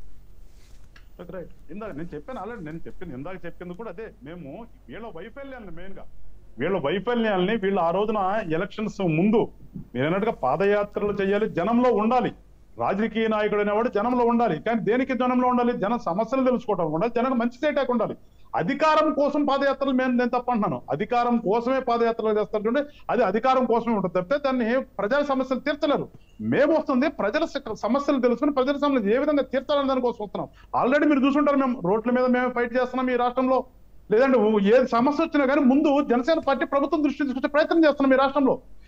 రైట్ ఇందాక నేను చెప్పాను ఆల్రెడీ నేను చెప్పింది ఇందాక చెప్పింది కూడా అదే మేము వీళ్ళ వైఫల్యాన్ని మెయిన్ గా వీళ్ళ వైఫల్యాల్ని వీళ్ళు ఆ రోజున ఎలక్షన్స్ ముందు మీరు అన్నట్టుగా పాదయాత్రలు చేయాలి జనంలో ఉండాలి రాజకీయ నాయకుడు అనేవాడు జనంలో ఉండాలి కానీ దేనికి జనంలో ఉండాలి జన సమస్యలు తెలుసుకోవడం ఉండాలి జనం మంచి చేయటానికి ఉండాలి అధికారం కోసం పాదయాత్రలు మేము నేను తప్పంటున్నాను అధికారం కోసమే పాదయాత్రలు చేస్తుంటే అది అధికారం కోసమే ఉంటుంది తప్పితే దాన్ని ప్రజల సమస్యలు తీర్చలేరు మేము వస్తుంది ప్రజల స- సమస్యలు తెలుసుకుని ప్రజల సమస్యలు ఏ విధంగా తీర్చాలని దానికోసం వస్తున్నాం ఆల్రెడీ మీరు చూసుంటారు మేము రోడ్ల మీద మేము ఫైట్ చేస్తున్నాం ఈ రాష్ట్రంలో లేదంటే ఏ సమస్య వచ్చినా కానీ ముందు జనసేన పార్టీ ప్రభుత్వం దృష్టి తీసుకొచ్చే ప్రయత్నం చేస్తున్నాం ఈ రాష్ట్రంలో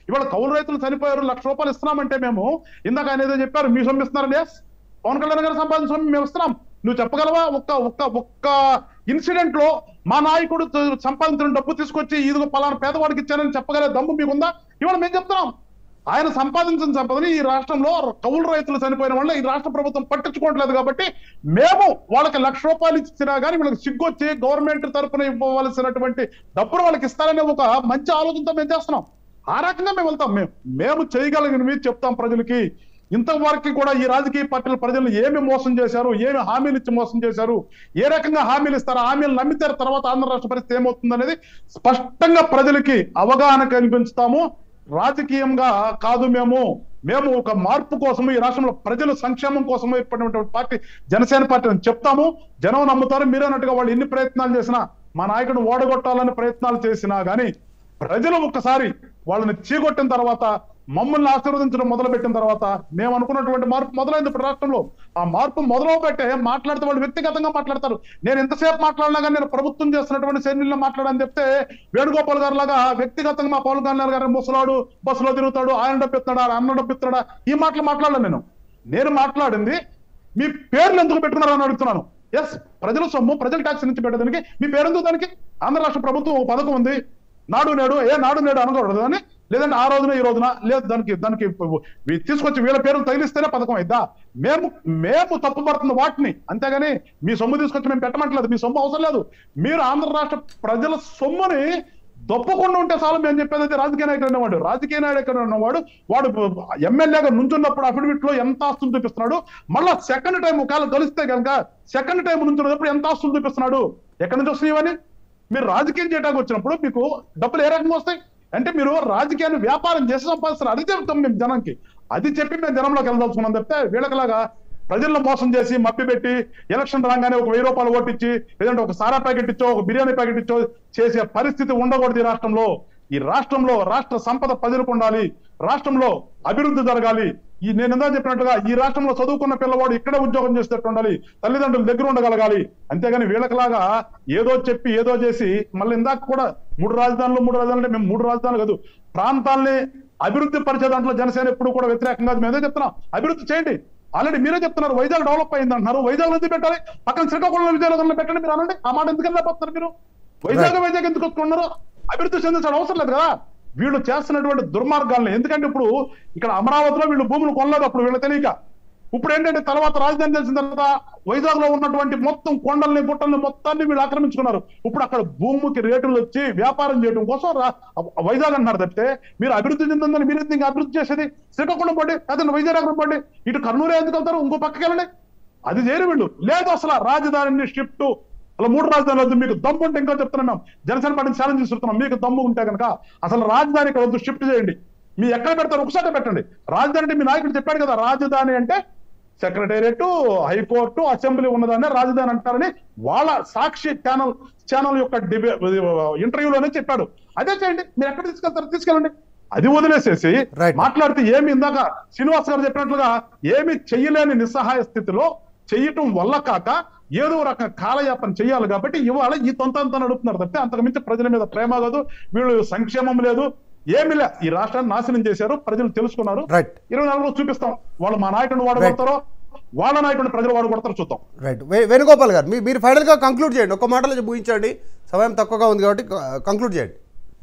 ఇవాళ కౌలు రైతులు చనిపోయారు లక్ష రూపాయలు ఇస్తున్నామంటే మేము ఇందాక ఆయన ఏదో చెప్పారు మీ సొమ్ము ఇస్తున్నారని ఎస్ పవన్ కళ్యాణ్ గారు సంపాదించిన సొమ్ము మేము ఇస్తున్నాం నువ్వు చెప్పగలవా ఒక్క ఒక్క ఒక్క ఇన్సిడెంట్ లో మా నాయకుడు త- సంపాదించిన డబ్బు తీసుకొచ్చి ఇదిగో పలానా పేదవాడికి ఇచ్చానని చెప్పగల దమ్ము మీకుందా ఇవాళ మేము చెప్తున్నాం ఆయన సంపాదించిన సంపదని ఈ రాష్ట్రంలో కౌలు రైతులు చనిపోయిన వల్ల ఈ రాష్ట్ర ప్రభుత్వం పట్టించుకోవట్లేదు కాబట్టి మేము వాళ్ళకి లక్ష రూపాయలు ఇచ్చినా కానీ వీళ్ళకి సిగ్గొచ్చి గవర్నమెంట్ తరపున ఇవ్వవలసినటువంటి డబ్బులు వాళ్ళకి ఇస్తారనే ఒక మంచి ఆలోచనతో మేము చేస్తున్నాం ఆ రకంగా మేము వెళ్తాం మేము మేము చేయగలిగినవి చెప్తాం ప్రజలకి ఇంతవరకు కూడా ఈ రాజకీయ పార్టీల ప్రజలు ఏమి మోసం చేశారు ఏమి హామీలు ఇచ్చి మోసం చేశారు ఏ రకంగా హామీలు ఇస్తారు హామీలు నమ్మితారు తర్వాత ఆంధ్ర రాష్ట్ర పరిస్థితి ఏమవుతుంది అనేది స్పష్టంగా ప్రజలకి అవగాహన కల్పించుతాము రాజకీయంగా కాదు మేము మేము ఒక మార్పు కోసము ఈ రాష్ట్రంలో ప్రజల సంక్షేమం కోసము ఏర్పడినటువంటి పార్టీ జనసేన పార్టీ అని చెప్తాము జనం నమ్ముతారు మీరన్నట్టుగా వాళ్ళు ఎన్ని ప్రయత్నాలు చేసినా మా నాయకుడు ఓడగొట్టాలని ప్రయత్నాలు చేసినా గానీ ప్రజలు ఒక్కసారి వాళ్ళని చీకొట్టిన తర్వాత మమ్మల్ని ఆశీర్వదించడం మొదలు పెట్టిన తర్వాత మేము అనుకున్నటువంటి మార్పు మొదలైంది ఇప్పుడు రాష్ట్రంలో ఆ మార్పు మొదలు పెట్టే మాట్లాడితే వాళ్ళు వ్యక్తిగతంగా మాట్లాడతారు నేను ఎంతసేపు మాట్లాడినా కానీ నేను ప్రభుత్వం చేస్తున్నటువంటి చర్యల్లో మాట్లాడని చెప్తే వేణుగోపాల్ గారు లాగా వ్యక్తిగతంగా మా పవన్ కళ్యాణ్ గారు ముసలాడు బస్సులో తిరుగుతాడు ఆయన డబ్బిస్తాడా అన్న డబ్బిస్తాడా ఈ మాటలు మాట్లాడలేను నేను నేను మాట్లాడింది మీ పేర్లు ఎందుకు పెట్టుకున్నారు అని అడుగుతున్నాను ఎస్ ప్రజల సొమ్ము ప్రజల ట్యాక్స్ నుంచి పెట్టడానికి మీ పేరు ఎందుకు దానికి ఆంధ్ర రాష్ట్ర ప్రభుత్వం ఒక పథకం ఉంది నాడు నేడు ఏ నాడు నేడు అనకూడదు అని లేదంటే ఆ రోజున ఈ రోజున లేదు దానికి దానికి వీ- తీసుకొచ్చి వీళ్ళ పేర్లు తగిలిస్తేనే పథకం అయిద్దా మేము మేము తప్పు పడుతున్న వాటిని అంతేగాని మీ సొమ్ము తీసుకొచ్చి మేము పెట్టమంటలేదు మీ సొమ్ము అవసరం లేదు మీరు ఆంధ్ర రాష్ట్ర ప్రజల సొమ్ముని దొప్పకుండా ఉంటే చాలు మేము చెప్పేది అయితే రాజకీయ నాయకుడు అనేవాడు రాజకీయ నాయకుడు ఉన్నవాడు వాడు ఎమ్మెల్యేగా నుంచున్నప్పుడు అఫిడవిట్ లో ఎంత ఆస్తులు చూపిస్తున్నాడు మళ్ళా సెకండ్ టైం ఒకవేళ కలిస్తే కనుక సెకండ్ టైం నుంచున్నప్పుడు ఎంత ఆస్తులు చూపిస్తున్నాడు ఎక్కడి నుంచి వస్తున్నాయని మీరు రాజకీయం చేయడానికి వచ్చినప్పుడు మీకు డబ్బులు ఏ రకంగా వస్తాయి అంటే మీరు రాజకీయాన్ని వ్యాపారం చేసి సంపాదిస్తారు అది చెప్తాం మేము జనంకి అది చెప్పి మేము జనంలోకి వెళ్ళదలుచుకున్నాం తప్పితే వీళ్ళకిలాగా ప్రజలను మోసం చేసి మభ్య పెట్టి ఎలక్షన్ రాగానే ఒక వెయ్యి రూపాయలు ఓటిచ్చి లేదంటే ఒక సారా ప్యాకెట్ ఇచ్చో ఒక బిర్యానీ ప్యాకెట్ ఇచ్చో చేసే పరిస్థితి ఉండకూడదు ఈ రాష్ట్రంలో ఈ రాష్ట్రంలో రాష్ట్ర సంపద ప్రజలకు ఉండాలి రాష్ట్రంలో అభివృద్ధి జరగాలి ఈ నేను ఇందా చెప్పినట్టుగా ఈ రాష్ట్రంలో చదువుకున్న పిల్లవాడు ఇక్కడే ఉద్యోగం చేసేటట్టు ఉండాలి తల్లిదండ్రుల దగ్గర ఉండగలగాలి అంతేగాని వీళ్ళకిలాగా ఏదో చెప్పి ఏదో చేసి మళ్ళీ ఇందాక కూడా మూడు రాజధానులు మూడు రాజధానులు అంటే మేము మూడు రాజధానులు కాదు ప్రాంతాల్ని అభివృద్ధి పరిచే దాంట్లో జనసేన ఎప్పుడు కూడా వ్యతిరేకం కాదు మేమే చెప్తున్నాం అభివృద్ధి చేయండి ఆల్రెడీ మీరే చెప్తున్నారు వైజాగ్ డెవలప్ అయింది అంటున్నారు వైజాగ్ ఎందుకు పెట్టాలి పక్కన శ్రీకాకుళం విజయనగరంలో పెట్టండి మీరు అనండి ఆ మాట ఎందుకు వెళ్ళిపోతున్నారు మీరు వైజాగ్ వైజాగ్ ఎందుకు వస్తున్నారు అభివృద్ధి చెందించడం అవసరం లేదు కదా వీళ్ళు చేస్తున్నటువంటి దుర్మార్గాలను ఎందుకంటే ఇప్పుడు ఇక్కడ అమరావతిలో వీళ్ళు భూములు కొనలేదు అప్పుడు వీళ్ళు తెలియక ఇప్పుడు ఏంటంటే తర్వాత రాజధాని తెలిసిన తర్వాత వైజాగ్ లో ఉన్నటువంటి మొత్తం కొండల్ని గుట్టల్ని మొత్తాన్ని వీళ్ళు ఆక్రమించుకున్నారు ఇప్పుడు అక్కడ భూమికి రేటులు వచ్చి వ్యాపారం చేయడం కోసం రా- వైజాగ్ అంటున్నారు తప్పితే మీరు అభివృద్ధి చెందిందని మీరు ఎందుకు ఇంకా అభివృద్ధి చేసేది శ్రీకాకుళం పడి అదే వైజాగ్ పడి ఇటు కర్నూలు ఎందుకు వెళ్తారు ఇంకో పక్కకి వెళ్ళండి అది చేయరు వీళ్ళు లేదు అసలు రాజధానిని షిఫ్ట్ అలా మూడు రాజధానులు వద్దు మీకు దమ్ము ఉంటే ఇంకా చెప్తున్నాం మేము జనసేన పార్టీని ఛాలెంజ్ చేస్తున్నాం మీకు దమ్ము ఉంటే కనుక అసలు రాజధాని ఇక్కడ వద్దు షిఫ్ట్ చేయండి మీ ఎక్కడ పెడతారు ఒకసారి పెట్టండి రాజధాని అంటే మీ నాయకుడు చెప్పాడు కదా రాజధాని అంటే సెక్రటేరియట్ హైకోర్టు అసెంబ్లీ ఉన్నదాన్ని రాజధాని అంటారని వాళ్ళ సాక్షి ఛానల్ ఛానల్ యొక్క డిబే ఇంటర్వ్యూలోనే చెప్పాడు అదే చేయండి మీరు ఎక్కడ తీసుకెళ్తారు తీసుకెళ్ళండి అది వదిలేసేసి Right. మాట్లాడితే ఏమి ఇందాక శ్రీనివాస్ గారు చెప్పినట్లుగా ఏమి చెయ్యలేని నిస్సహాయ స్థితిలో చెయ్యటం వల్ల కాక ఏదో రకం కాలయాపన చేయాలి కాబట్టి ఇవాళ ఈ తొంతంతా నడుపుతున్నారు తప్పితే అంతకు మించి ప్రజల మీద ప్రేమ కాదు వీళ్ళు సంక్షేమం లేదు ఏమి లే ఈ రాష్ట్రాన్ని నాశనం చేశారు ప్రజలు తెలుసుకున్నారు రైట్ ఇరవై నాలుగులో చూపిస్తాం వాళ్ళు మా నాయకుడిని వాడగొడతారో వాళ్ళ నాయకుడిని ప్రజలు వాడగొడతారో చూద్దాం రైట్ వే- వేణుగోపాల్ గారు మీ- మీరు ఫైనల్గా కంక్లూడ్ చేయండి ఒక మాటలో ముగించండి సమయం తక్కువగా ఉంది కాబట్టి కంక్లూడ్ చేయండి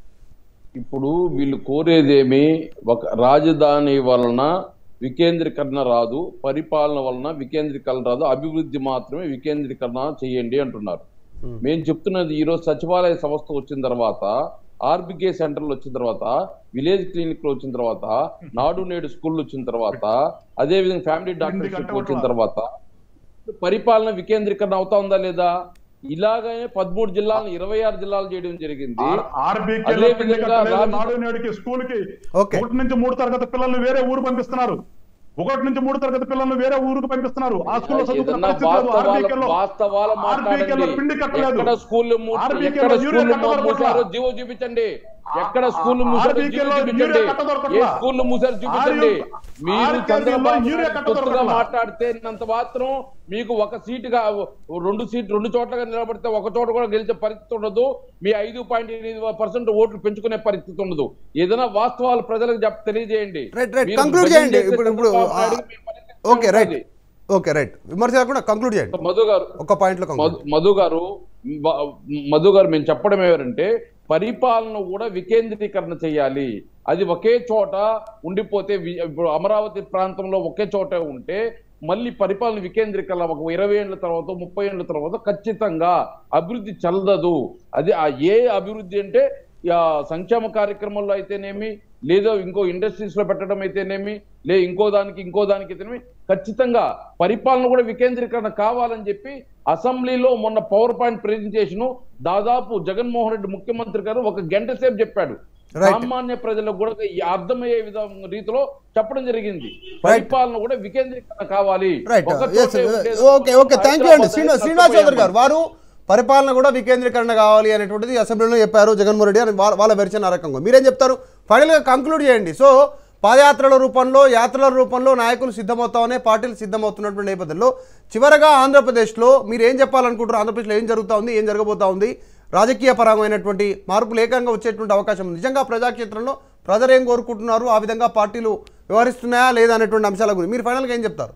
ఇప్పుడు వీళ్ళు కోరేదేమి ఒక రాజధాని వలన వికేంద్రీకరణ రాదు పరిపాలన వలన వికేంద్రీకరణ రాదు అభివృద్ధి మాత్రమే వికేంద్రీకరణ చేయండి అంటున్నారు మేము చెప్తున్నది ఈ రోజు సచివాలయ సంస్థ వచ్చిన తర్వాత ఆర్బికే సెంటర్లు వచ్చిన తర్వాత విలేజ్ క్లినిక్ వచ్చిన తర్వాత నాడు నేడు స్కూల్ వచ్చిన తర్వాత అదే విధంగా ఫ్యామిలీ డాక్టర్షిప్ వచ్చిన తర్వాత పరిపాలన వికేంద్రీకరణ అవుతా ఉందా లేదా ఇలాగనే పదమూడు జిల్లాలను ఇరవై ఆరు జిల్లాలు చేయడం జరిగింది ఆర్బీకే అదే విధంగా రాజ- నాడు నేడుకి స్కూల్ కి Okay. ఒకటి నుంచి మూడు తరగతి పిల్లల్ని వేరే ఊరు పంపిస్తున్నారు ఒకటి నుంచి మూడు తరగతి పిల్లల్ని వేరే ఊరికి పంపిస్తున్నారు ఆ స్కూల్లో చదువుకున్న ఏదన్నా పరిస్థితి లేదు. వాస్తవాలు RBK లో- వాస్తవాలు RBK లో మాట్లాడండి పిండి కట్టలేదు ఎక్కడ స్కూల్ RBK ఎక్కడ లో స్కూల్ యూరియా కట్టలేదు మూసారో కొట్లా. జీవో చూపించండి ఎక్కడ స్కూల్ మూసారు RBK లో చూపించండి యూరియా కట్ట ఏ దొరకట్లా. స్కూల్ మూసారు చూపించండి ఆర్యు- మీరు ఆర్కేబీలో చంద్రబాబు యూరియా నాయుడు కట్ట కొత్తగా దొరకట్లా. మాట్లాడితే అంత మాత్రం మీకు ఒక సీటుగా రెండు సీట్ రెండు చోట్లగా నిలబడితే ఒక చోట కూడా గెలిచే పరిస్థితి ఉండదు మీ ఐదు పాయింట్ ఎనిమిది పర్సెంట్ ఓట్లు పెంచుకునే పరిస్థితి ఉండదు ఏదైనా వాస్తవాలు ప్రజలకు చెప్ తెలియజేయండి రైట్ రైట్ మీరు కంక్లూడ్ భజన చేయండి చేసే ఇప్పుడు ఇప్పుడు చంద్రబాబు నాయుడుకి మీ పరిస్థితి ఓకే రైట్ ఉంటుంది. ఓకే రైట్ విమర్శ కాకుండా కంక్లూడ్ చేయండి మధు గారు ఒక పాయింట్లో కంక్లూడ్ మధు- మధు గారు మ- మధు గారు మేము చెప్పడం ఏమంటే పరిపాలన కూడా వికేంద్రీకరణ చేయాలి అది ఒకే చోట ఉండిపోతే వి- ఇప్పుడు అమరావతి ప్రాంతంలో ఒకే చోట ఉంటే మళ్ళీ పరిపాలన వికేంద్రీకరణ ఒక ఇరవై ఏళ్ళ తర్వాత ముప్పై ఏళ్ళ తర్వాత ఖచ్చితంగా అభివృద్ధి చెందదు అది ఆ ఏ అభివృద్ధి అంటే ఆ సంక్షేమ కార్యక్రమంలో అయితేనేమి లేదా ఇంకో ఇండస్ట్రీస్ లో పెట్టడం అయితేనేమి లే ఇంకో దానికి ఇంకో దానికి అయితేనేమి ఖచ్చితంగా పరిపాలన కూడా వికేంద్రీకరణ కావాలని చెప్పి అసెంబ్లీలో మొన్న పవర్ పాయింట్ ప్రెజెంటేషన్ దాదాపు జగన్మోహన్ రెడ్డి ముఖ్యమంత్రి గారు ఒక గంట సేపు చెప్పాడు Right. సామాన్య ప్రజలకు కూడా ఈ అర్థమయ్యే విధంగా రీతిలో చెప్పడం జరిగింది పరిపాలన కూడా వికేంద్రీకరణ కావాలి రైట్ ఒక ఎస్ చోటే ఉండేది ఓకే ఓకే థ్యాంక్ యూ అండి హైదరాబాద్ శ్రీనివాస్ అనేది శ్రీనివాస్ చౌదరి గారు నష్టపోయాము. వారు పరిపాలన కూడా వికేంద్రీకరణ కావాలి అనేటువంటిది అసెంబ్లీలో చెప్పారు జగన్మోహన్ రెడ్డి అని వాళ్ళ వాళ్ళ వెర్షన్ ఆ రకంగా మీరేం చెప్తారు ఫైనల్గా కంక్లూడ్ చేయండి సో పాదయాత్రల రూపంలో యాత్రల రూపంలో నాయకులు సిద్ధమవుతామనే పార్టీలు సిద్ధమవుతున్నటువంటి నేపథ్యంలో చివరగా ఆంధ్రప్రదేశ్లో మీరు ఏం చెప్పాలనుకుంటారు ఆంధ్రప్రదేశ్లో ఏం జరుగుతూ ఉంది ఏం జరగబోతా ఉంది రాజకీయ పరమైనటువంటి మార్పులు ఏకంగా వచ్చేటువంటి అవకాశం ఉంది నిజంగా ప్రజాక్షేత్రంలో ప్రజలు ఏం కోరుకుంటున్నారు ఆ విధంగా పార్టీలు వ్యవహరిస్తున్నాయా లేదా అనేటువంటి అంశాల గురించి మీరు ఫైనల్గా ఏం చెప్తారు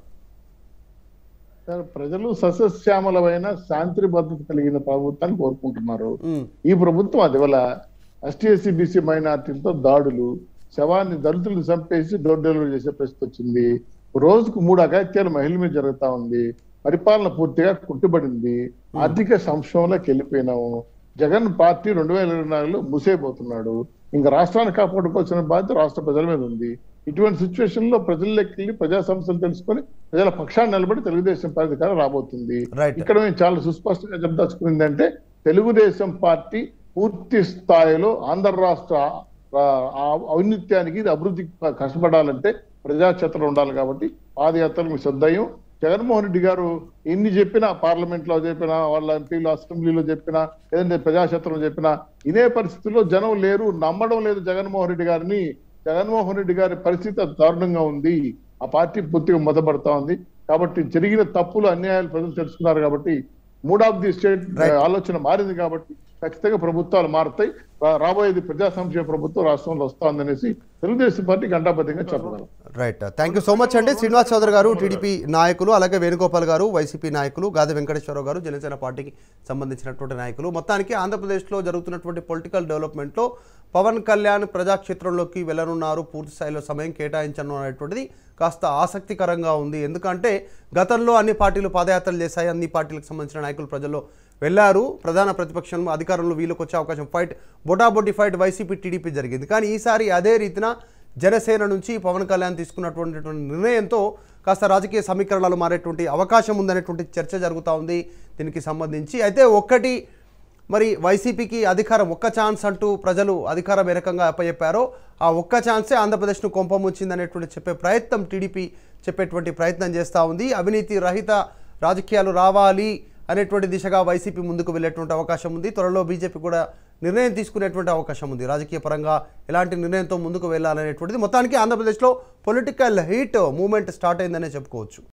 సార్, ప్రజలు సస్యశ్యామలమైన శాంతి భద్రత కలిగిన ప్రభుత్వాన్ని కోరుకుంటున్నారు ఉమ్. ఈ ప్రభుత్వం అది వల్ల ఎస్టీ ఎస్సీ బీసీ మైనార్టీలతో దాడులు శవాన్ని దళితులు చంపేసి డోర్ డెలివరీ చేసే పరిస్థితి వచ్చింది రోజుకు మూడు అఘాత్యాలు మహిళల మీద జరుగుతా ఉంది పరిపాలన పూర్తిగా కుట్టుబడింది ఆర్థిక సంక్షోభంలోకి వెళ్ళిపోయినాము జగన్ పార్టీ రెండు వేల ఇరవై నాలుగులో ముసేపోతున్నాడు ఇంకా రాష్ట్రాన్ని కాపాడుకోవాల్సిన బాధ్యత రాష్ట్ర ప్రజల మీద ఉంది ఇటువంటి సిచ్యువేషన్ లో ప్రజల్లోకి వెళ్ళి ప్రజా సమస్యలు తెలుసుకొని ప్రజల పక్షాన్ని నిలబడి తెలుగుదేశం పార్టీ అధికారం రాబోతుంది Right. ఇక్కడ మేము చాలా సుస్పష్టంగా చెప్పదలుచుకుంది అంటే తెలుగుదేశం పార్టీ పూర్తి స్థాయిలో ఆంధ్ర రాష్ట్ర ఆ, ఆ ఔన్నత్యానికి ఇది అభివృద్ధికి కష్టపడాలంటే ప్రజాక్షేత్రం ఉండాలి కాబట్టి పాదయాత్రలకు శ్రద్ధయం జగన్మోహన్ రెడ్డి గారు ఎన్ని చెప్పినా పార్లమెంట్ లో చెప్పినా వాళ్ళ ఎంపీలు అసెంబ్లీలో చెప్పినా లేదంటే ప్రజాక్షేత్రంలో చెప్పినా ఇదే పరిస్థితుల్లో జనం లేరు నమ్మడం లేదు జగన్మోహన్ రెడ్డి గారిని జగన్మోహన్ రెడ్డి గారి పరిస్థితి అంత దారుణంగా ఉంది ఆ పార్టీ పూర్తిగా మొదపడతా ఉంది కాబట్టి జరిగిన తప్పులు అన్యాయాలు ప్రజలు తెలుసుకున్నారు కాబట్టి mood of the state Right. ఆలోచన మారింది కాబట్టి ఖచ్చితంగా ప్రభుత్వాలు మారుతాయి రా- రాబోయేది ప్రజా సంక్షేమ ప్రభుత్వం రాష్ట్రంలో వస్తోందనేసి తెలుగుదేశం పార్టీ గంటాబద్ధంగా చెప్పగలం right thank you so much అండి శ్రీనివాస్ చౌదరి గారు టీడీపీ నాయకులు అలాగే వేణుగోపాల్ గారు వైసీపీ నాయకులు గాది వెంకటేశ్వరరావు గారు జనసేన పార్టీకి సంబంధించినటువంటి నాయకులు మొత్తానికి ఆంధ్రప్రదేశ్లో జరుగుతున్నటువంటి పొలిటికల్ డెవలప్మెంట్లో పవన్ కళ్యాణ్ ప్రజాక్షేత్రంలోకి వెళ్ళనున్నారు పూర్తి స్థాయిలో సమయం కేటాయించను అనేటువంటిది కాస్త ఆసక్తికరంగా ఉంది ఎందుకంటే గతంలో అన్ని పార్టీలు పాదయాత్రలు చేశాయి అన్ని పార్టీలకు సంబంధించిన నాయకులు ప్రజల్లో వెళ్ళారు ప్రధాన ప్రతిపక్షం అధికారంలో వీళ్ళకి వచ్చే అవకాశం ఫైట్ బొటాబొటి ఫైట్ వైసీపీ టీడీపీ జరిగింది కానీ ఈసారి అదే రీతిన జనసేన నుంచి పవన్ కళ్యాణ్ తీసుకున్నటువంటి నిర్ణయంతో కాస్త రాజకీయ సమీకరణలు మారేటువంటి అవకాశం ఉందనేటువంటి చర్చ జరుగుతూ ఉంది దీనికి సంబంధించి అయితే ఒక్కటి మరి వైసీపీకి అధికారం ఒక్క ఛాన్స్ అంటూ ప్రజలు అధికారం ఏ రకంగా అప్పచెప్పారో ఆ ఒక్క ఛాన్సే ఆంధ్రప్రదేశ్ను కొంపముచ్చిందనేటువంటి చెప్పే ప్రయత్నం టీడీపీ చెప్పేటువంటి ప్రయత్నం చేస్తూ ఉంది అవినీతి రహిత రాజకీయాలు రావాలి అనేటువంటి దిశగా వైసీపీ ముందుకు వెళ్ళేటువంటి అవకాశం ఉంది త్వరలో బీజేపీ కూడా నిర్ణయం తీసుకునేటువంటి అవకాశం ఉంది రాజకీయ పరంగా ఎలాంటి నిర్ణయంతో ముందుకు వెళ్ళాలనేటువంటిది మొత్తానికి ఆంధ్రప్రదేశ్లో పొలిటికల్ హీట్ మూవ్మెంట్ స్టార్ట్ అయిందనే చెప్పుకోవచ్చు